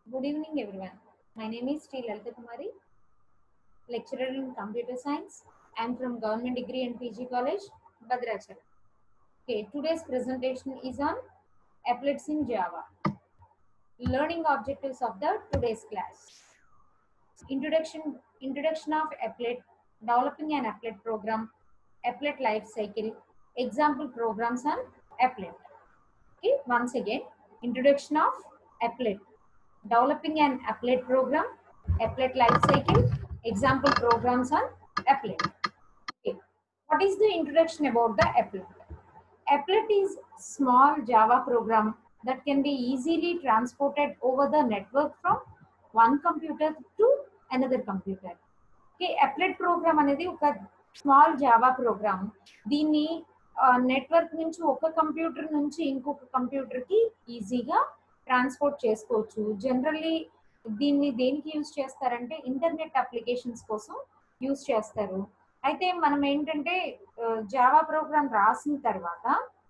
Good evening, everyone. My name is Sri Lalita Kumari, lecturer in computer science. I am from Government Degree and PG College, Bhadrachal. Okay, today's presentation is on applets in Java. Learning objectives of the today's class. Introduction, introduction of applet, developing an applet program, applet life cycle, example programs on applet. Okay, once again, introduction of applet, developing an applet program, applet life cycle, example programs on applet. Okay, what is the introduction about the applet? Applet is small Java program that can be easily transported over the network from one computer to another computer. Okay applet program అనేది ఒక small Java program దీన్ని network నుంచి ఒక computer నుంచి ఇంకొక computer కి ఈజీగా transport చేసుకోవచ్చు జనరల్లీ దీన్ని దేనికి యూజ్ చేస్తారంటే ఇంటర్నెట్ అప్లికేషన్స్ కోసం యూజ్ చేస్తారు అయితే మనం ఏంటంటే జావా ప్రోగ్రామ్ రాసిన తర్వాత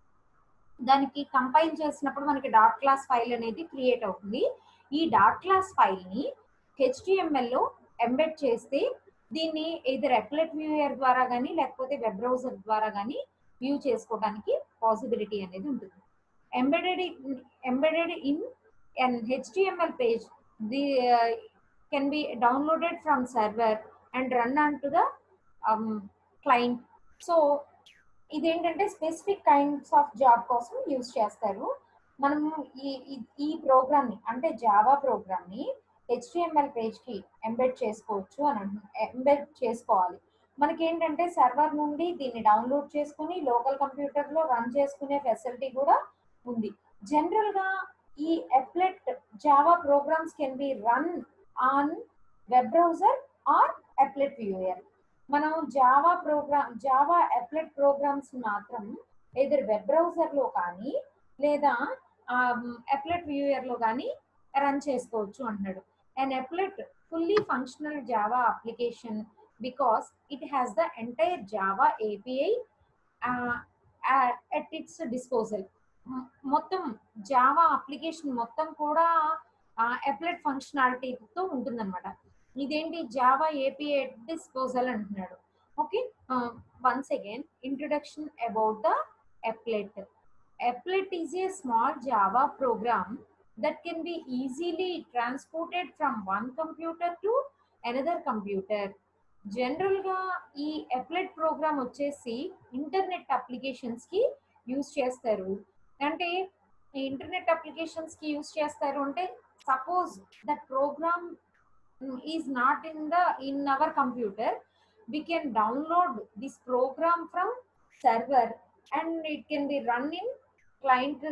దానికి కంపైల్ చేసినప్పుడు మనకి డాట్ క్లాస్ ఫైల్ అనేది క్రియేట్ అవుతుంది ఈ డాట్ క్లాస్ ఫైల్ ని హెచ్టిఎంఎల్ లో ఎంబెడ్ చేస్తే దీన్ని ఇద్దరు అప్లెట్ వ్యూయర్ ద్వారా కానీ లేకపోతే వెబ్ బ్రౌజర్ ద్వారా కానీ వ్యూ చేసుకోవడానికి పాసిబిలిటీ అనేది ఉంటుంది embedded embedded in an HTML page the can be downloaded from server and run on to the client so ఇదేంటంటే స్పెసిఫిక్ కైండ్స్ ఆఫ్ జాబ్ కోసం యూజ్ చేస్తారు మనము ఈ ఈ ప్రోగ్రామ్ని అంటే జావా ప్రోగ్రామ్ని హెచ్టిఎంఎల్ పేజ్కి ఎంబెడ్ చేసుకోవచ్చు అని ఎంబెడ్ చేసుకోవాలి మనకి ఏంటంటే సర్వర్ నుండి దీన్ని డౌన్లోడ్ చేసుకుని లోకల్ కంప్యూటర్లో రన్ చేసుకునే ఫెసిలిటీ కూడా ఉంది జనరల్గా ఈ applet Java programs can be run on web browser or applet viewer మనం Java program Java applet programs మాత్రం ఎదురు వెబ్ బ్రౌజర్లో కానీ లేదా అప్లెట్ వ్యూయర్లో కానీ రన్ చేసుకోవచ్చు అంటున్నాడు an applet fully functional java application because it has the entire java api uh, at, at its disposal మొత్తం జావా అప్లికేషన్ మొత్తం కూడా అప్లెట్ ఫంక్షనాలిటీతో ఉంటుందన్నమాట ఇదేంటి జావా ఏపీఐ డిస్పోజల్ అంటున్నాడు okay once again introduction about the applet applet is a small Java program that can be easily transported from one computer to another computer జనరల్గా ఈ applet program వచ్చేసి internet అప్లికేషన్స్కి use చేస్తారు అంటే internet అప్లికేషన్స్కి use చేస్తారు అంటే suppose that program is not in the in our computer we can download this program from server and it can be run in client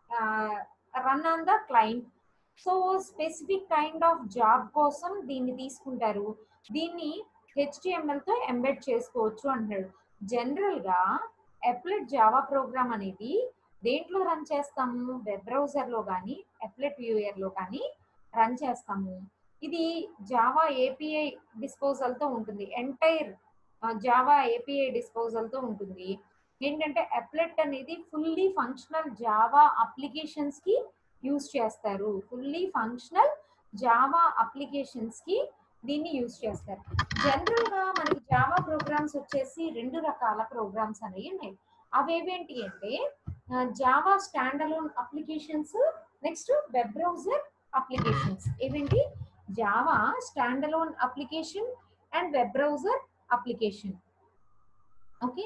run on the client so specific kind of job కోసం దీన్ని తీసుకుంటారు దీన్ని హెచ్టిఎంఎల్తో embed చేసుకోవచ్చు అంటాడు జనరల్గా అప్లెట్ Java programme అనేది దేంట్లో run చేస్తాము వెబ్ బ్రౌజర్లో కానీ అప్లెట్ వ్యూయర్లో కానీ రన్ చేస్తాము ఇది జావా ఏపీఐ డిస్పోజల్తో ఉంటుంది ఎంటైర్ జావా ఏపీఐ డిస్పోజల్తో ఉంటుంది ఏంటంటే అప్లెట్ అనేది ఫుల్లీ ఫంక్షనల్ జావా అప్లికేషన్స్ కి యూజ్ చేస్తారు ఫుల్లీ ఫంక్షనల్ జావా అప్లికేషన్స్ కి దీన్ని యూజ్ చేస్తారు జనరల్ గా మనకి జావా ప్రోగ్రామ్స్ వచ్చేసి రెండు రకాల ప్రోగ్రామ్స్ అనేవి ఉన్నాయి అవేవేంటి అంటే Java stand alone applications next web browser applications ఏవేంటి Java stand alone application and web browser application okay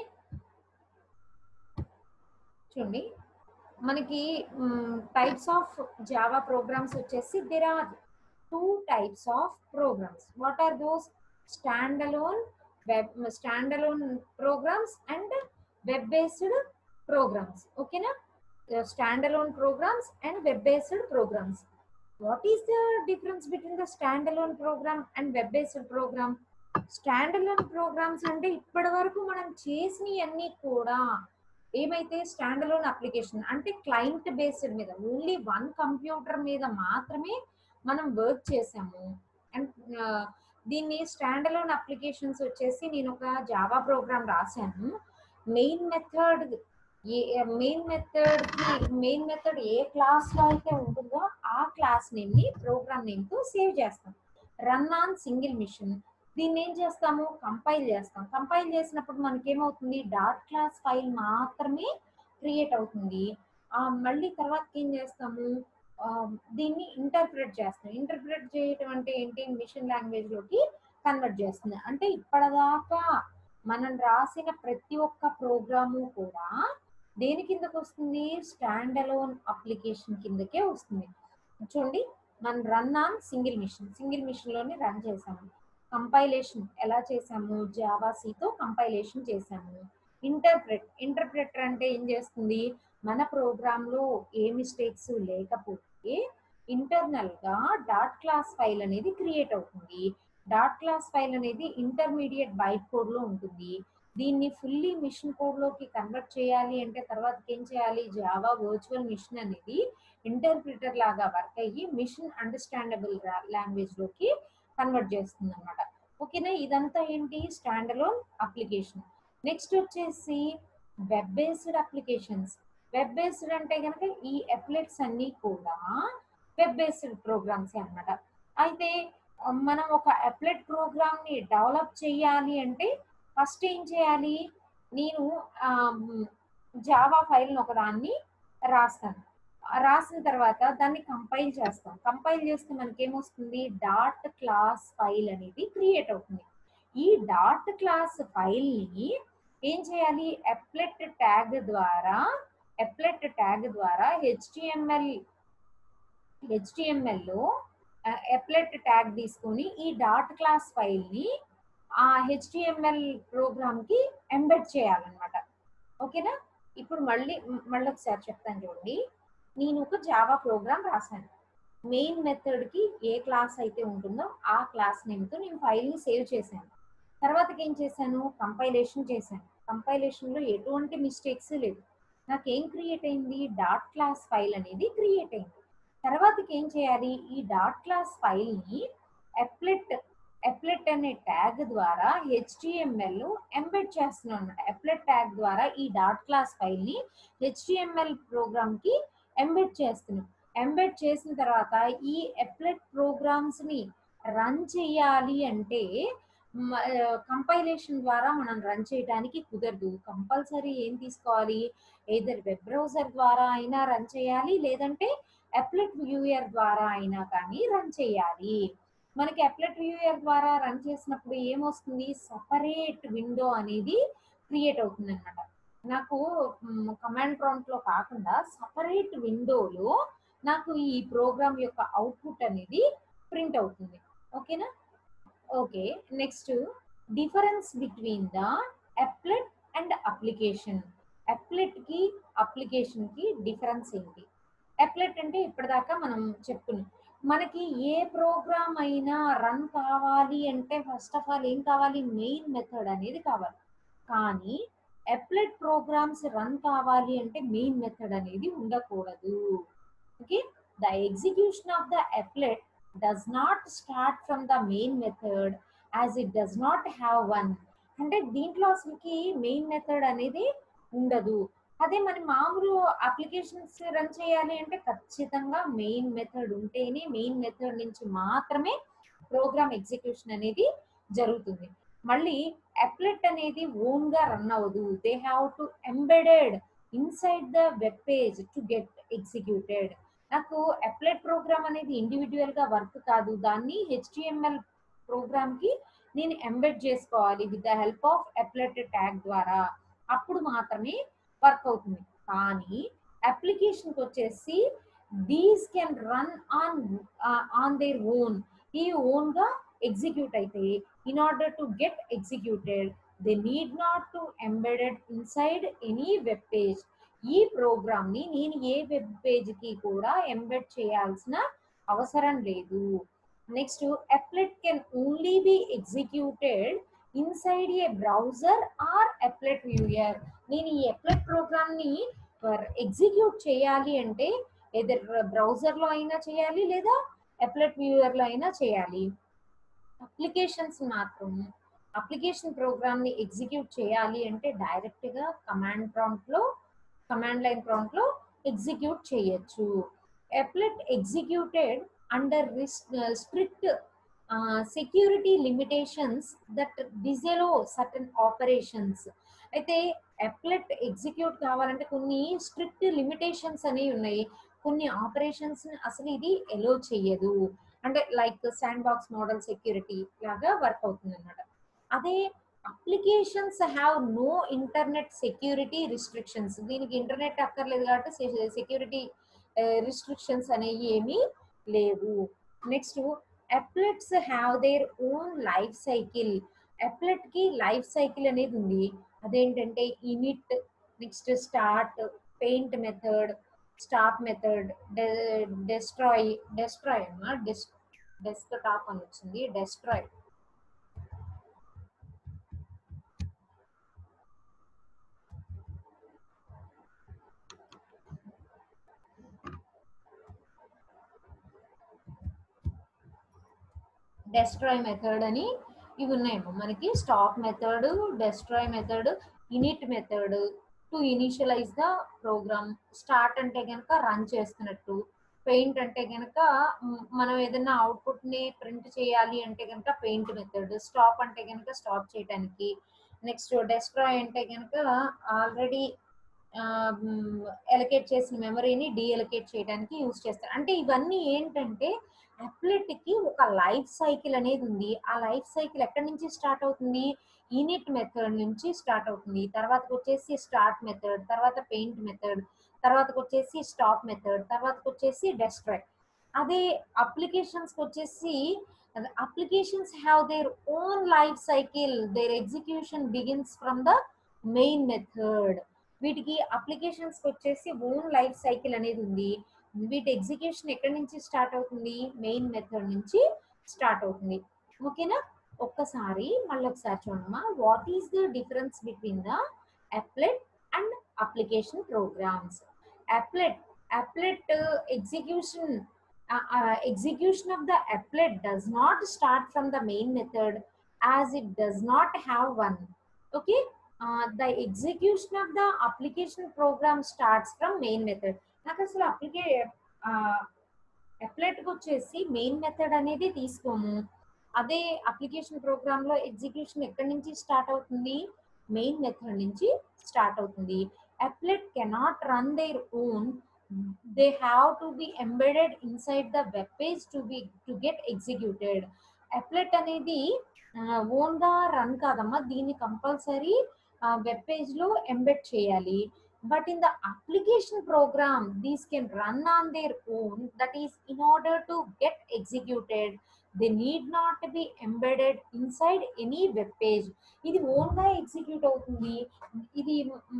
చూడండి మనకి టైప్స్ ఆఫ్ జావా ప్రోగ్రామ్స్ వచ్చేసి there are two types of programs what are those stand alone web stand alone programs and web based programs ఓకేనా stand alone programs and web based programs what is the difference between the stand alone program and web based program stand alone programs అంటే ఇప్పటి వరకు మనం చేసినవన్నీ కూడా ఏమైతే stand alone application అంటే client based మీద ఓన్లీ వన్ కంప్యూటర్ మీద మాత్రమే మనం వర్క్ చేసాము అండ్ దీన్ని స్టాండ్ అలోన్ అప్లికేషన్స్ వచ్చేసి నేను ఒక జావా ప్రోగ్రామ్ రాశాను మెయిన్ మెథడ్ ఏ మెయిన్ మెథడ్ మెయిన్ మెథడ్ ఏ క్లాస్ లో అయితే ఉంటుందో ఆ క్లాస్ క్లాస్ నేమ్ ని ప్రోగ్రామ్ నేమ్ తో సేవ్ చేస్తాం రన్ ఆన్ సింగిల్ మిషన్ దీన్ని ఏం చేస్తాము కంపైల్ చేస్తాం కంపైల్ చేసినప్పుడు మనకి ఏమవుతుంది డాట్ క్లాస్ ఫైల్ మాత్రమే క్రియేట్ అవుతుంది ఆ మళ్ళీ తర్వాత ఏం చేస్తాము ఆ, దీన్ని ఇంటర్ప్రిట్ చేస్తాం ఇంటర్ప్రిట్ చేయటం అంటే ఏంటి మిషన్ లాంగ్వేజ్ లోకి కన్వర్ట్ చేస్తుంది అంటే ఇప్పటిదాకా మనం రాసిన ప్రతి ఒక్క ప్రోగ్రాము కూడా దేని కిందకి వస్తుంది స్టాండ్ అలోన్ అప్లికేషన్ కిందకే వస్తుంది చూడండి మనం run on single machine single machine లోనే రన్ చేసాము కంపైలేషన్ ఎలా చేసాము జావా తో కంపైలేషన్ చేసాము ఇంటర్ప్రెట్ ఇంటర్ప్రెటర్ అంటే ఏం చేస్తుంది మన ప్రోగ్రామ్ లో ఏ మిస్టేక్స్ లేకపోతే ఇంటర్నల్ గా డాట్ క్లాస్ ఫైల్ అనేది క్రియేట్ అవుతుంది డాట్ క్లాస్ ఫైల్ అనేది ఇంటర్మీడియట్ బైట్ కోడ్ లో ఉంటుంది దీన్ని ఫుల్లీ మిషన్ కోడ్ లోకి కన్వర్ట్ చేయాలి అంటే తర్వాత ఏం చేయాలి జావా వర్చువల్ మిషన్ అనేది ఇంటర్ప్రిటర్ లాగా వర్క్ అయ్యి మిషన్ అండర్స్టాండబుల్ లాంగ్వేజ్ లోకి కన్వర్ట్ చేస్తుంది అనమాట ఓకేనా ఇదంతా ఏంటి స్టాండ్ అలోన్ అప్లికేషన్ నెక్స్ట్ వచ్చేసి web based applications web based అంటే కనుక ఈ అప్లెట్స్ అన్ని కూడా వెబ్ బేస్డ్ ప్రోగ్రామ్స్ అన్నమాట అయితే ఆ, మనం ఒక అప్లెట్ ప్రోగ్రామ్ ని డెవలప్ చేయాలి అంటే ఫస్ట్ ఏం చేయాలి నేను జావా ఫైల్ ఒక దాన్ని రాస్తాను ఆ రాసిన తర్వాత దాన్ని కంపైల్ చేస్తాం కంపైల్ చేస్తే మనకి ఏమొస్తుంది డాట్ క్లాస్ ఫైల్ అనేది క్రియేట్ అవుతుంది ఈ డాట్ క్లాస్ ఫైల్ ని ఏం చేయాలి అప్లెట్ ట్యాగ్ ద్వారా అప్లెట్ ట్యాగ్ ద్వారా హెచ్టిఎంఎల్ హెచ్టిఎంఎల్ లో అప్లెట్ ట్యాగ్ తీసుకొని ఈ డాట్ క్లాస్ ఫైల్ ని ఆ హెచ్టిఎంఎల్ ప్రోగ్రామ్ కి ఎంబెడ్ చేయాలన్నమాట ఓకేనా ఇప్పుడు మళ్ళీ మళ్ళీ ఒకసారి చెప్తాను చూడండి నేను ఒక జావా ప్రోగ్రామ్ రాశాను మెయిన్ మెథడ్ కి ఏ క్లాస్ అయితే ఉంటుందో ఆ క్లాస్ నేమ్ తో నేను ఫైల్ ని సేవ్ చేశాను తర్వాత ఏం చేశాను కంపైలేషన్ చేశాను కంపైలేషన్ లో ఎటువంటి మిస్టేక్స్ లేవు నాకు ఏం క్రియేట్ అయింది డాట్ క్లాస్ ఫైల్ అనేది క్రియేట్ అయింది తర్వాతకి ఏం చేయాలి ఈ డాట్ క్లాస్ ఫైల్ ని అప్లెట్ అప్లెట్ అనే ట్యాగ్ ద్వారా హెచ్టిఎంఎల్ ఎంబెడ్ చేస్తున్నాం అనమాట అప్లెట్ ట్యాగ్ ద్వారా ఈ డాట్ క్లాస్ ఫైల్ ని హెచ్టిఎంఎల్ ప్రోగ్రామ్ కి ఎంబెడ్ చేస్తున్నాం ఎంబెడ్ చేసిన తర్వాత ఈ అప్లెట్ ప్రోగ్రామ్స్ ని రన్ చేయాలి అంటే కంపైలేషన్ ద్వారా మనం రన్ చేయడానికి కుదరదు కంపల్సరీ ఏం తీసుకోవాలి ఏదర్ వెబ్ బ్రౌజర్ ద్వారా అయినా రన్ చేయాలి లేదంటే అప్లెట్ వ్యూయర్ ద్వారా అయినా కానీ రన్ చేయాలి మనకి అప్లెట్ వ్యూయర్ ద్వారా రన్ చేసినప్పుడు ఏమొస్తుంది సపరేట్ విండో అనేది క్రియేట్ అవుతుంది అనమాట నాకు కమాండ్ ప్రాంప్ట్ లో కాకుండా సపరేట్ విండోలో నాకు ఈ ప్రోగ్రామ్ యొక్క అవుట్పుట్ అనేది ప్రింట్ అవుతుంది ఓకేనా okay next difference between the applet and application applet కి అప్లికేషన్ కి డిఫరెన్స్ ఏంటి అప్లెట్ అంటే ఇప్పటిదాకా మనం చెప్పుకున్నాం మనకి ఏ ప్రోగ్రామ్ అయినా రన్ కావాలి అంటే ఫస్ట్ ఆఫ్ ఆల్ ఏం కావాలి మెయిన్ మెథడ్ అనేది కావాలి కానీ అప్లెట్ ప్రోగ్రామ్స్ రన్ కావాలి అంటే మెయిన్ మెథడ్ అనేది ఉండకూడదు okay the execution of the applet does not start from the main method as it does not have one అంటే దీంట్లో అసలుకి మెయిన్ మెథడ్ అనేది ఉండదు అదే మన మామూలు అప్లికేషన్స్ రన్ చేయాలి అంటే ఖచ్చితంగా మెయిన్ మెథడ్ ఉంటేనే మెయిన్ మెథడ్ నుంచి మాత్రమే ప్రోగ్రామ్ ఎగ్జిక్యూషన్ అనేది జరుగుతుంది మళ్ళీ అప్లెట్ అనేది ఓన్ గా రన్ అవ్వదు they have to embedded inside the web page to get executed నాకు అప్లెట్ ప్రోగ్రామ్ అనేది ఇండివిజువల్ గా వర్క్ కాదు దాన్ని హెచ్టిఎంఎల్ ప్రోగ్రామ్ కి నేను ఎంబెడ్ చేసుకోవాలి with the help of applet tag ద్వారా అప్పుడు మాత్రమే వర్క్ అవుతుంది కానీ అప్లికేషన్కి వచ్చేసి these can run on on their own ఈ ఓన్ గా ఎగ్జిక్యూట్ అయితే in order to get executed they need not to embedded inside any web page ఈ ప్రోగ్రామ్ ని నేను ఏ వెబ్ పేజ్ కి కూడా ఎంబెడ్ చేయాల్సిన అవసరం లేదు next applet can only be executed inside a browser or applet viewer నేను ఈ అప్లెట్ ప్రోగ్రామ్ ని ఎగ్జిక్యూట్ చేయాలి అంటే ఎదర్ బ్రౌజర్ లో అయినా చేయాలి లేదా అప్లెట్ వ్యూయర్ లో అయినా చేయాలి అప్లికేషన్స్ మాత్రం అప్లికేషన్ ప్రోగ్రామ్ ని ఎగ్జిక్యూట్ చేయాలి అంటే డైరెక్ట్ గా కమాండ్ ప్రాంప్ట్ లో కమాండ్ లైన్ ప్రాంప్ట్ లో ఎగ్జిక్యూట్ చేయొచ్చు applet executed under ris- uh, strict uh, security limitations that disallow certain operations అయితే అప్లెట్ ఎగ్జిక్యూట్ కావాలంటే కొన్ని స్ట్రిక్ట్ లిమిటేషన్స్ అనేవి ఉన్నాయి కొన్ని ఆపరేషన్స్ అసలు ఇది ఎలో చెయ్యదు అంటే like sandbox model security లాగా వర్క్ అవుతుంది అనమాట అదే applications have no internet security restrictions దీనికి ఇంటర్నెట్ అక్కర్లేదు కాబట్టి సెక్యూరిటీ రిస్ట్రిక్షన్స్ అనేవి ఏమీ లేవు next applets have their own life cycle applet కి లైఫ్ సైకిల్ అనేది ఉంది అదేంటంటే init next start paint method stop method destroy destroy అమ్మా డెస్ డెస్క్ టాప్ అని వచ్చింది డెస్ట్రాయ్ డెస్ట్రాయ్ మెథడ్ అని ఇవి ఉన్నాయేమో మనకి stop method destroy method init method to initialize the program start అంటే కనుక రన్ చేస్తున్నట్టు పెయింట్ అంటే కనుక మనం ఏదైనా అవుట్పుట్ ని ప్రింట్ చేయాలి అంటే కనుక పెయింట్ మెథడ్ స్టాప్ అంటే కనుక స్టాప్ చేయడానికి నెక్స్ట్ డెస్ట్రాయ్ అంటే కనుక ఆల్రెడీ ఎలకేట్ చేసిన మెమరీని డీఎలకేట్ చేయడానికి యూజ్ చేస్తారు అంటే ఇవన్నీ ఏంటంటే అప్లెట్ కి ఒక లైఫ్ సైకిల్ అనేది ఉంది ఆ లైఫ్ సైకిల్ ఎక్కడి నుంచి స్టార్ట్ అవుతుంది ఇనిట్ మెథడ్ నుంచి స్టార్ట్ అవుతుంది తర్వాత వచ్చేసి స్టార్ట్ మెథడ్ తర్వాత పెయింట్ మెథడ్ తర్వాత వచ్చేసి స్టాప్ మెథడ్ తర్వాత వచ్చేసి డెస్ట్రాయ్ అదే అప్లికేషన్స్ వచ్చేసి applications have their own life cycle their execution begins from the main method వీటికి అప్లికేషన్స్ వచ్చేసి ఓన్ లైఫ్ సైకిల్ అనేది ఉంది వీటి ఎగ్జిక్యూషన్ ఎక్కడి నుంచి స్టార్ట్ అవుతుంది మెయిన్ మెథడ్ నుంచి స్టార్ట్ అవుతుంది ఓకేనా ఒక్కసారి మళ్ళీ ఒకసారి చూడమ్మా what is the difference between the applet and application programs applet applet execution execution of the applet does not start from the main method as it does not have one okay uh, the execution of the application program starts from main method నాకు అసలు అప్లికే అప్లెట్కి వచ్చేసి main method అనేది తీసుకోము అదే application program లో execution ఎక్కడి నుంచి start అవుతుంది మెయిన్ మెథడ్ నుంచి స్టార్ట్ అవుతుంది applet cannot run their own they have to be embedded inside the web page to be to get executed applet అనేది ఓన్ గా రన్ కాదమ్మా దీన్ని కంపల్సరీ వెబ్ పేజ్ లో ఎంబెడ్ చేయాలి but in the application program these can run on their own that is in order to get executed they need not be embedded inside any web page ఇది own గా execute అవుతుంది ఇది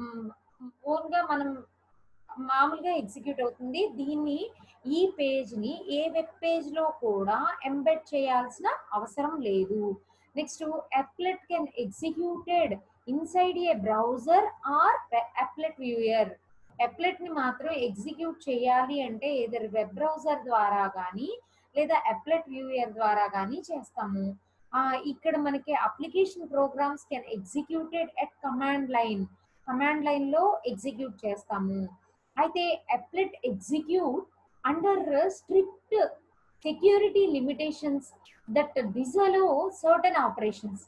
own గా మనం మామూలుగా execute అవుతుంది దీన్ని ఈ పేజ్ ని ఏ వెబ్ పేజ్ లో కూడా ఎంబెడ్ చేయాల్సిన అవసరం లేదు next applet can executed inside a browser or applet viewer applet ని మాత్రం ఎగ్జిక్యూట్ చేయాలి అంటే ఏదర్ వెబ్ బ్రౌజర్ ద్వారా కానీ లేదా అప్లెట్ వ్యూయర్ ద్వారా కానీ చేస్తాము ఇక్కడ మనకి application programs can executed at command line command line లో ఎగ్జిక్యూట్ చేస్తాము అయితే applet execute under strict security limitations that disallow certain operations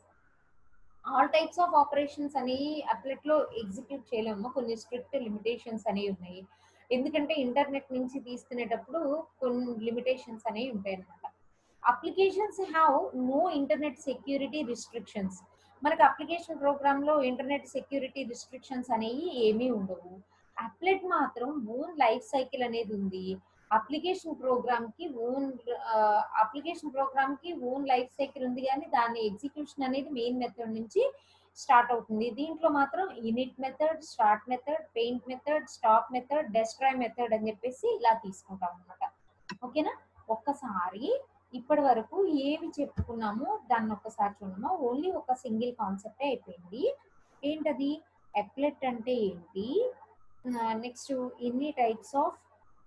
all types of operations అనేవి అప్లెట్ లో ఎగ్జిక్యూట్ చేయలేము కొన్ని స్ట్రిక్ట్ లిమిటేషన్స్ అనేవి ఉన్నాయి ఎందుకంటే ఇంటర్నెట్ నుంచి తీసుకునేటప్పుడు కొన్ని లిమిటేషన్స్ అనేవి ఉంటాయి అనమాట applications have no internet security restrictions మనకి అప్లికేషన్ ప్రోగ్రామ్ లో ఇంటర్నెట్ సెక్యూరిటీ రిస్ట్రిక్షన్స్ అనేవి ఏమీ ఉండవు అప్లెట్ మాత్రం ఓన్ లైఫ్ సైకిల్ అనేది ఉంది అప్లికేషన్ ప్రోగ్రామ్ కి ఓన్ అప్లికేషన్ ప్రోగ్రామ్ కి ఓన్ లైఫ్ సైకిల్ ఉంది కానీ దాని ఎగ్జిక్యూషన్ అనేది మెయిన్ మెథడ్ నుంచి స్టార్ట్ అవుతుంది దీంట్లో మాత్రం init method start method paint method stop method destroy method అని చెప్పేసి ఇలా తీసుకుంటాం అనమాట ఓకేనా ఒక్కసారి ఇప్పటి వరకు ఏవి చెప్పుకున్నామో దాన్ని ఒక్కసారి చూడమా ఓన్లీ ఒక సింగిల్ కాన్సెప్ట్ అయిపోయింది ఏంటది అప్లెట్ అంటే ఏంటి నెక్స్ట్ ఎన్ని టైప్స్ ఆఫ్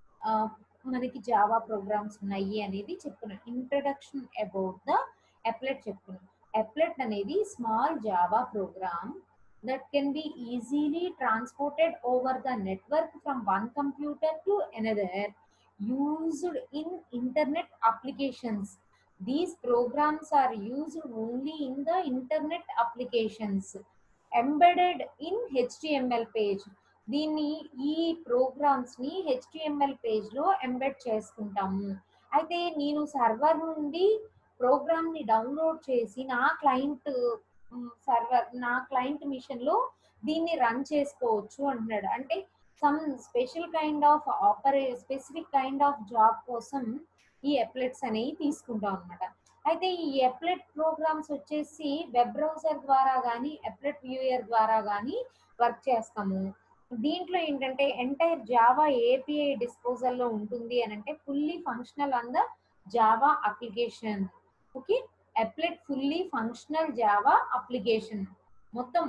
మనకి జావా ప్రోగ్రామ్స్ ఉన్నాయి అనేది చెప్పుకున్నాం ఇంట్రడక్షన్ అబౌట్ ద అప్లెట్ చెప్పుకున్నాం అప్లెట్ అనేది small Java program that can be easily transported over the network from one computer to another used in internet applications these programs are used only in the internet applications embedded in html page దీన్ని ఈ programmes ని HTML page లో embed చేసుకుంటాము అయితే నేను server నుండి programme ని download చేసి నా క్లయింట్ సర్వర్ నా క్లయింట్ మిషన్ లో దీన్ని రన్ చేసుకోవచ్చు అంటున్నాడు అంటే సమ్ స్పెషల్ కైండ్ ఆఫ్ ఆపరే స్పెసిఫిక్ కైండ్ ఆఫ్ జాబ్ కోసం ఈ ఎప్లెట్స్ అనేవి తీసుకుంటాం అనమాట అయితే ఈ ఎప్లెట్ ప్రోగ్రామ్స్ వచ్చేసి వెబ్ బ్రౌజర్ ద్వారా కానీ ఎప్లెట్ వ్యూయర్ ద్వారా కానీ వర్క్ చేస్తాము దీంట్లో ఏంటంటే ఎంటైర్ జావా ఏపీఐ డిస్పోజల్ లో ఉంటుంది అని అంటే fully functional on the Java application okay applet fully functional Java application మొత్తం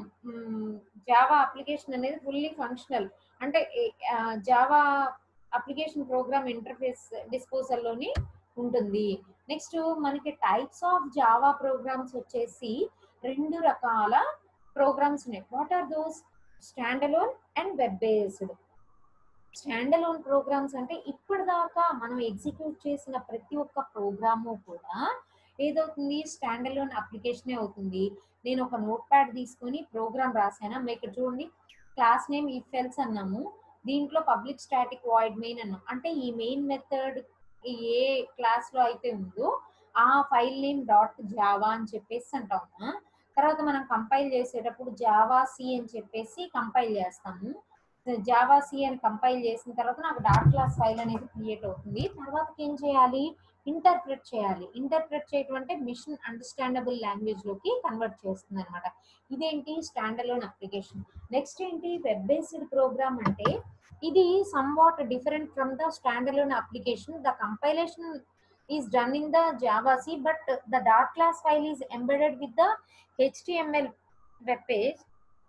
జావా అప్లికేషన్ అనేది ఫుల్లీ ఫంక్షనల్ అంటే Java application program interface disposal లోని ఉంటుంది నెక్స్ట్ మనకి టైప్స్ ఆఫ్ జావా ప్రోగ్రామ్స్ వచ్చేసి రెండు రకాల ప్రోగ్రామ్స్ ఉన్నాయి what are those stand alone and web based stand alone programs అంటే ఇప్పటిదాకా మనం ఎగ్జిక్యూట్ చేసిన ప్రతి ఒక్క ప్రోగ్రాము కూడా ఏదవుతుంది స్టాండ్ అలోన్ అప్లికేషనే అవుతుంది నేను ఒక నోట్ ప్యాడ్ తీసుకొని ప్రోగ్రామ్ రాసాను మీకు ఇక్కడ చూడండి క్లాస్ నేమ్ ఇఫ్ ఎల్స్ అన్నాము దీంట్లో పబ్లిక్ స్టాటిక్ వాయిడ్ మెయిన్ అన్నాం అంటే ఈ మెయిన్ మెథడ్ ఏ క్లాస్ లో అయితే ఉందో ఆ ఫైల్ నేమ్ డాట్ జావా అని చెప్పేసి అంటాము తర్వాత మనం కంపైల్ చేసేటప్పుడు జావా సి అని చెప్పేసి కంపైల్ చేస్తాము జావా సి అని కంపైల్ చేసిన తర్వాత నాకు డాట్ క్లాస్ ఫైల్ అనేది క్రియేట్ అవుతుంది తర్వాత ఏం చేయాలి ఇంటర్ప్రిట్ చేయాలి ఇంటర్ప్రిట్ చేయటం అంటే మిషన్ అండర్స్టాండబుల్ లాంగ్వేజ్ లోకి కన్వర్ట్ చేస్తుంది అనమాట ఇదేంటి స్టాండ్ అలోన్ అప్లికేషన్ నెక్స్ట్ ఏంటి వెబ్ బేస్డ్ ప్రోగ్రామ్ అంటే ఇది somewhat different from the stand alone application the compilation is done in the java c but the dot class file is embedded with the html web page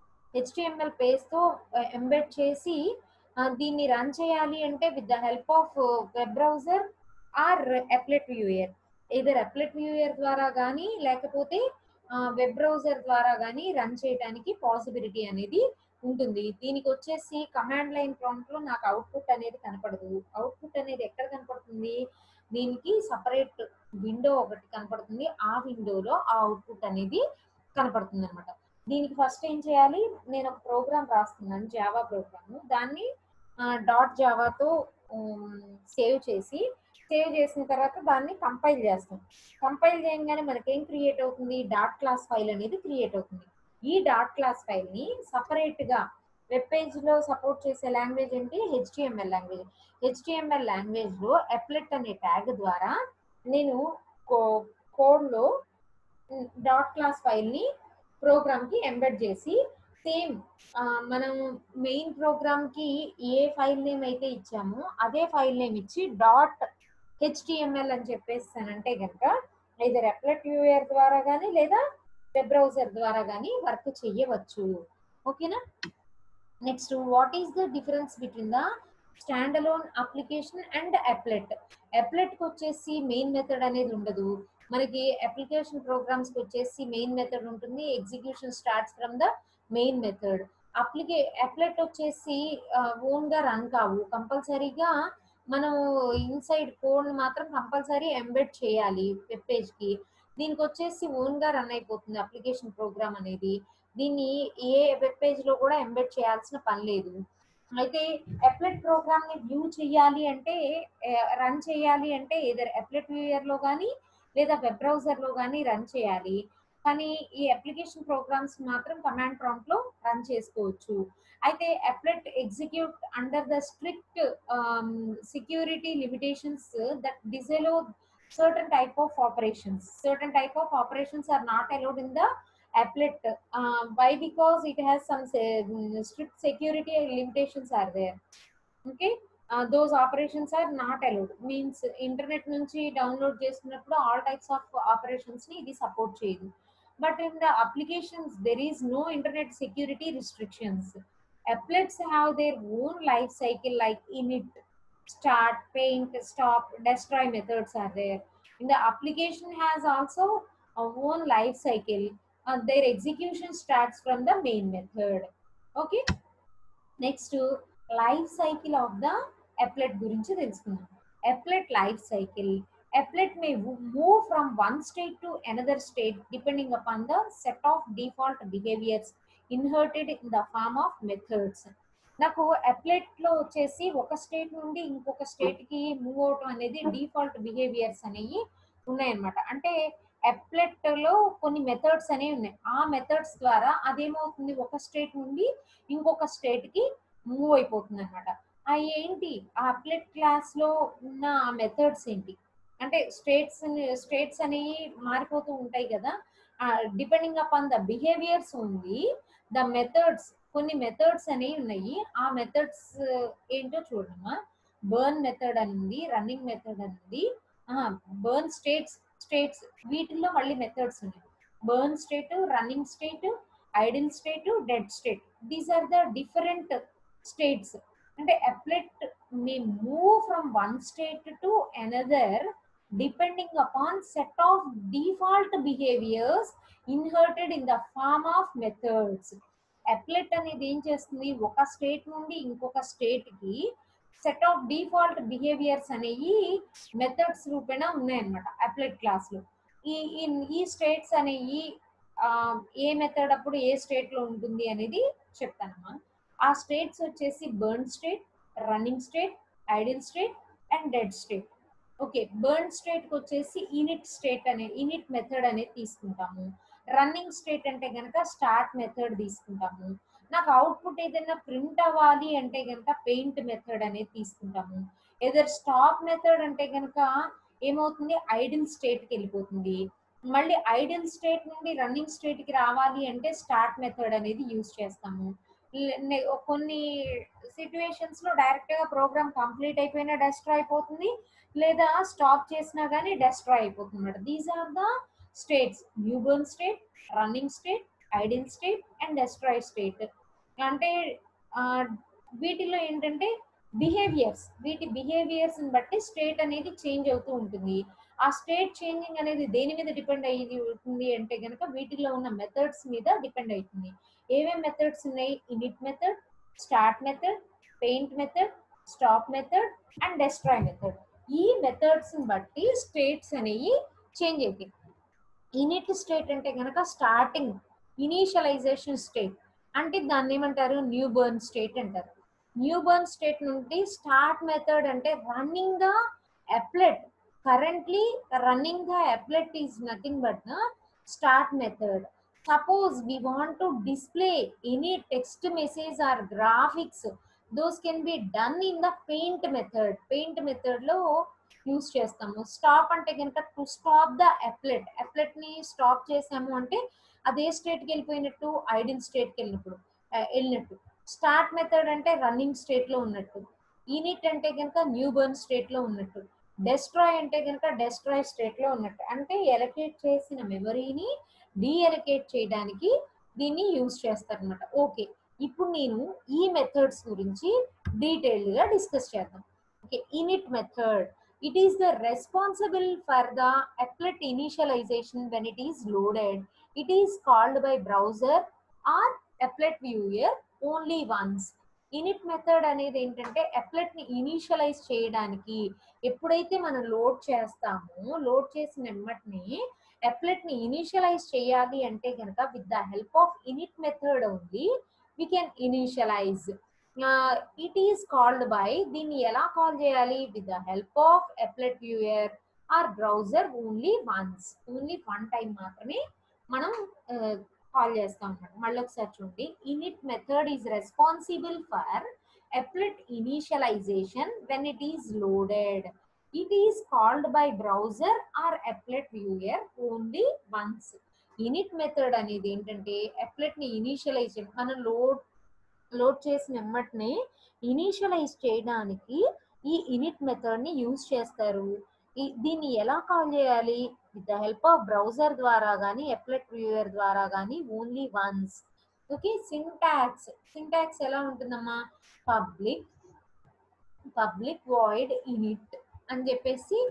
html page తో embed చేసి దీన్ని run చేయాలి అంటే with the help of web browser or applet viewer either applet viewer ద్వారా కానీ లేకపోతే web browser ద్వారా కానీ రన్ చేయడానికి పాసిబిలిటీ అనేది ఉంటుంది దీనికి వచ్చేసి కమాండ్ లైన్ ప్రాంప్ట్ లో నాకు అవుట్పుట్ అనేది కనపడదు అవుట్పుట్ అనేది ఎక్కడ కనపడుతుంది దీనికి సపరేట్ విండో ఒకటి కనపడుతుంది ఆ విండోలో ఆ అవుట్పుట్ అనేది కనపడుతుంది అనమాట దీనికి ఫస్ట్ ఏం చేయాలి నేను ఒక ప్రోగ్రామ్ రాస్తున్నాను జావా ప్రోగ్రామ్ దాన్ని డాట్ జావాతో సేవ్ చేసి సేవ్ చేసిన తర్వాత దాన్ని కంపైల్ చేస్తాం కంపైల్ చేయగానే మనకేం క్రియేట్ అవుతుంది డాట్ క్లాస్ ఫైల్ అనేది క్రియేట్ అవుతుంది ఈ డాట్ క్లాస్ ఫైల్ ని సపరేట్ గా వెబ్ పేజ్ లో సపోర్ట్ చేసే లాంగ్వేజ్ ఏంటి హెచ్టిఎంఎల్ లాంగ్వేజ్ హెచ్టిఎంఎల్ లాంగ్వేజ్ లో అప్లెట్ అనే ట్యాగ్ ద్వారా నేను కోడ్ లో డాట్ క్లాస్ ఫైల్ ని ప్రోగ్రామ్ కి ఎంబెడ్ చేసి సేమ్ మనం మెయిన్ ప్రోగ్రామ్ కి ఏ ఫైల్ నేమ్ అయితే ఇచ్చామో అదే ఫైల్ నేమ్ ఇచ్చి డాట్ హెచ్టిఎంఎల్ అని చెప్పేసానంటే కనుక ఇదర్ అప్లెట్ యూఆర్ ద్వారా కానీ లేదా వెబ్ బ్రౌజర్ ద్వారా కానీ వర్క్ చెయ్యవచ్చు ఓకేనా next what is the difference between the stand alone application and applet applet కి వచ్చేసి మెయిన్ మెథడ్ అనేది ఉండదు మనకి అప్లికేషన్ ప్రోగ్రామ్స్ కి వచ్చేసి మెయిన్ మెథడ్ ఉంటుంది execution starts from the main method అప్లికే అప్లెట్ వచ్చేసి ఓన్ గా రన్ కావు కంపల్సరీగా మనం ఇన్సైడ్ కోడ్ మాత్రం కంపల్సరీ ఎంబెడ్ చేయాలి వెబ్ పేజ్ కి దీనికి వచ్చేసి ఓన్ గా రన్ అయిపోతుంది అప్లికేషన్ ప్రోగ్రామ్ అనేది దీన్ని ఏ వెబ్ పేజ్ లో కూడా ఎంబెడ్ చేయాల్సిన పని లేదు అయితే అప్లెట్ ప్రోగ్రామ్ ని వ్యూ చేయాలి అంటే రన్ చేయాలి అంటే ఏదర్ అప్లెట్ వ్యూయర్ లో కానీ లేదా వెబ్ బ్రౌజర్ లో కానీ రన్ చేయాలి కానీ ఈ అప్లికేషన్ ప్రోగ్రామ్స్ మాత్రం కమాండ్ ప్రాంప్ట్ లో రన్ చేసుకోవచ్చు అయితే applet execute under the strict security limitations that డిజెలో certain type of operations certain type of operations are not allowed in the applet uh, why because it has some say, strict security limitations are there okay uh, those operations are not allowed means internet నుంచి download చేస్తున్నప్పుడు all types of operations ని ఇది support చేయదు but in the applications there is no internet security restrictions applets have their own life cycle like init start, paint, stop, destroy methods are there. In the application has also a own life cycle. Uh, their execution starts from the main method. Okay. Next, life cycle of the applet గురించి తెలుసుకుందాం applet life cycle applet may wo- move from one state to another state depending upon the set of default behaviors inherited in the form of methods నాకు applet లో వచ్చేసి ఒక state నుండి ఇంకొక state కి move అవటం అనేది డిఫాల్ట్ బిహేవియర్స్ అనేవి ఉన్నాయన్నమాట అంటే అప్లెట్ లో కొన్ని మెథడ్స్ అనేవి ఉన్నాయి ఆ మెథడ్స్ ద్వారా అదేమవుతుంది ఒక స్టేట్ నుండి ఇంకొక స్టేట్ కి మూవ్ అయిపోతుంది అనమాట ఆ ఏంటి ఆ అప్లెట్ క్లాస్ లో ఉన్న ఆ మెథడ్స్ ఏంటి అంటే స్టేట్స్ స్టేట్స్ అనేవి మారిపోతూ ఉంటాయి కదా డిపెండింగ్ అపాన్ ద బిహేవియర్స్ ఉంది ద మెథడ్స్ కొన్ని మెథడ్స్ అనేవి ఉన్నాయి ఆ మెథడ్స్ ఏంటో చూడమ్మా బర్న్ మెథడ్ అని ఉంది రన్నింగ్ మెథడ్ అని ఉంది బర్న్ స్టేట్స్ స్టేట్స్ వీటిల్లో మళ్ళీ మెథడ్స్ ఉన్నాయి born state running state idle state dead state these are the different states అంటే applet may move from one state to another depending upon set of default behaviours inherited in the form of methods applet అనేది ఏం చేస్తుంది ఒక state నుండి ఇంకొక state కి set of default behaviours అనేవి methods రూపేణ ఉన్నాయన్నమాట అప్లెట్ క్లాస్ లో ఈ ఈ- ఈ స్టేట్స్ అనేవి ఆ, ఏ మెథడ్ అప్పుడు ఏ స్టేట్ లో ఉంటుంది అనేది చెప్తానమ్మా ఆ స్టేట్స్ వచ్చేసి born state running state idle state and dead state okay born state కి వచ్చేసి ఇనిట్ స్టేట్ అనే ఇనిట్ మెథడ్ అనేది తీసుకుంటాము రన్నింగ్ స్టేట్ అంటే కనుక స్టార్ట్ మెథడ్ తీసుకుంటాము నాకు అవుట్పుట్ ఏదైనా ప్రింట్ అవ్వాలి అంటే కనుక పెయింట్ మెథడ్ అనేది తీసుకుంటాము ఏదర్ స్టాప్ మెథడ్ అంటే కనుక ఏమవుతుంది ఐడిల్ స్టేట్ కి వెళ్ళిపోతుంది మళ్ళీ ఐడిల్ స్టేట్ నుండి రన్నింగ్ స్టేట్ కి రావాలి అంటే స్టార్ట్ మెథడ్ అనేది యూజ్ చేస్తాము లే- నే- కొన్ని సిచ్యువేషన్స్ లో డైరెక్ట్ గా ప్రోగ్రామ్ కంప్లీట్ అయిపోయినా డెస్ట్రాయ్ అయిపోతుంది లేదా స్టాప్ చేసినా కానీ డెస్ట్రాయ్ అయిపోతుంది అనమాట these are the states newborn state running state idle state and destroy state అంటే ఆ, వీటిలో ఏంటంటే బిహేవియర్స్ వీటి బిహేవియర్స్ బట్టి స్టేట్ అనేది చేంజ్ అవుతూ ఉంటుంది ఆ స్టేట్ చేంజింగ్ అనేది దేని మీద డిపెండ్ అయ్యి ఉంటుంది అంటే కనుక వీటిలో ఉన్న మెథడ్స్ మీద డిపెండ్ అవుతుంది ఏమేమి మెథడ్స్ ఉన్నాయి init method start method paint method stop method and destroy method ఈ మెథడ్స్ బట్టి స్టేట్స్ అనేవి చేంజ్ అవుతాయి ఇనిట్ స్టేట్ అంటే కనుక స్టార్టింగ్ ఇనీషియలైజేషన్ స్టేట్ అంటే దాన్ని ఏమంటారు న్యూ బర్న్ స్టేట్ అంటారు న్యూ బర్న్ స్టేట్ నుండి స్టార్ట్ మెథడ్ అంటే running the applet currently running the applet is nothing but the start method suppose we want to display any text message or graphics those can be done in the paint method paint method లో use చేస్తాము stop అంటే కనుక to stop the applet applet ని stop చేసాము అంటే అదే state కి వెళ్ళిపోయినట్టు idol state కి వెళ్ళినప్పుడు ఆ, వెళ్ళినట్టు స్టార్ట్ మెథడ్ అంటే రన్నింగ్ స్టేట్ లో ఉన్నట్టు ఇనిట్ అంటే కనుక న్యూ బర్న్ స్టేట్ లో ఉన్నట్టు డెస్ట్రాయ్ అంటే కనుక డెస్ట్రాయ్ స్టేట్ లో ఉన్నట్టు అంటే ఎలకేట్ చేసిన మెమరీని డీఎలకేట్ చేయడానికి దీన్ని యూజ్ చేస్తారనమాట ఓకే ఇప్పుడు నేను ఈ మెథడ్స్ గురించి డీటెయిల్డ్ గా డిస్కస్ చేద్దాం okay init method it is the responsible for the applet initialization when it is loaded it is called by browser or applet viewer only once init method అనేది ఏంటంటే అప్లెట్ ని initialise చేయడానికి ఎప్పుడైతే మనం load చేస్తామో load చేసిన వెంటనే అప్లెట్ ని ఇనీషియలైజ్ చేయాలి అంటే కనుక with the help of init method ఉంది we can initialise it is called by దీన్ని ఎలా కాల్ చేయాలి with the help of applet viewer or browser only once only one time మాత్రమే మనం కాల్ చేస్తాం అన్నమాట మళ్ళీ ఒకసారి చూడండి init method is responsible for applet initialisation when it is loaded it is called by browser or applet viewer only once init method అనేది ఏంటంటే అప్లెట్ ని ఇనీషియలైజ్ మనం లోడ్ లోడ్ చేసిన వెంటనే ఇనీషియలైజ్ చేయడానికి ఈ ఇనిట్ మెథడ్ ని యూజ్ చేస్తారు ఈ- దీన్ని ఎలా కాల్ చేయాలి with the help of browser ద్వారా కానీ అప్లెట్ వ్యూయర్ ద్వారా కానీ only once okay syntax syntax ఎలా ఉంటుందమ్మా పబ్లిక్ పబ్లిక్ వాయిడ్ ఇనిట్ అని చెప్పేసి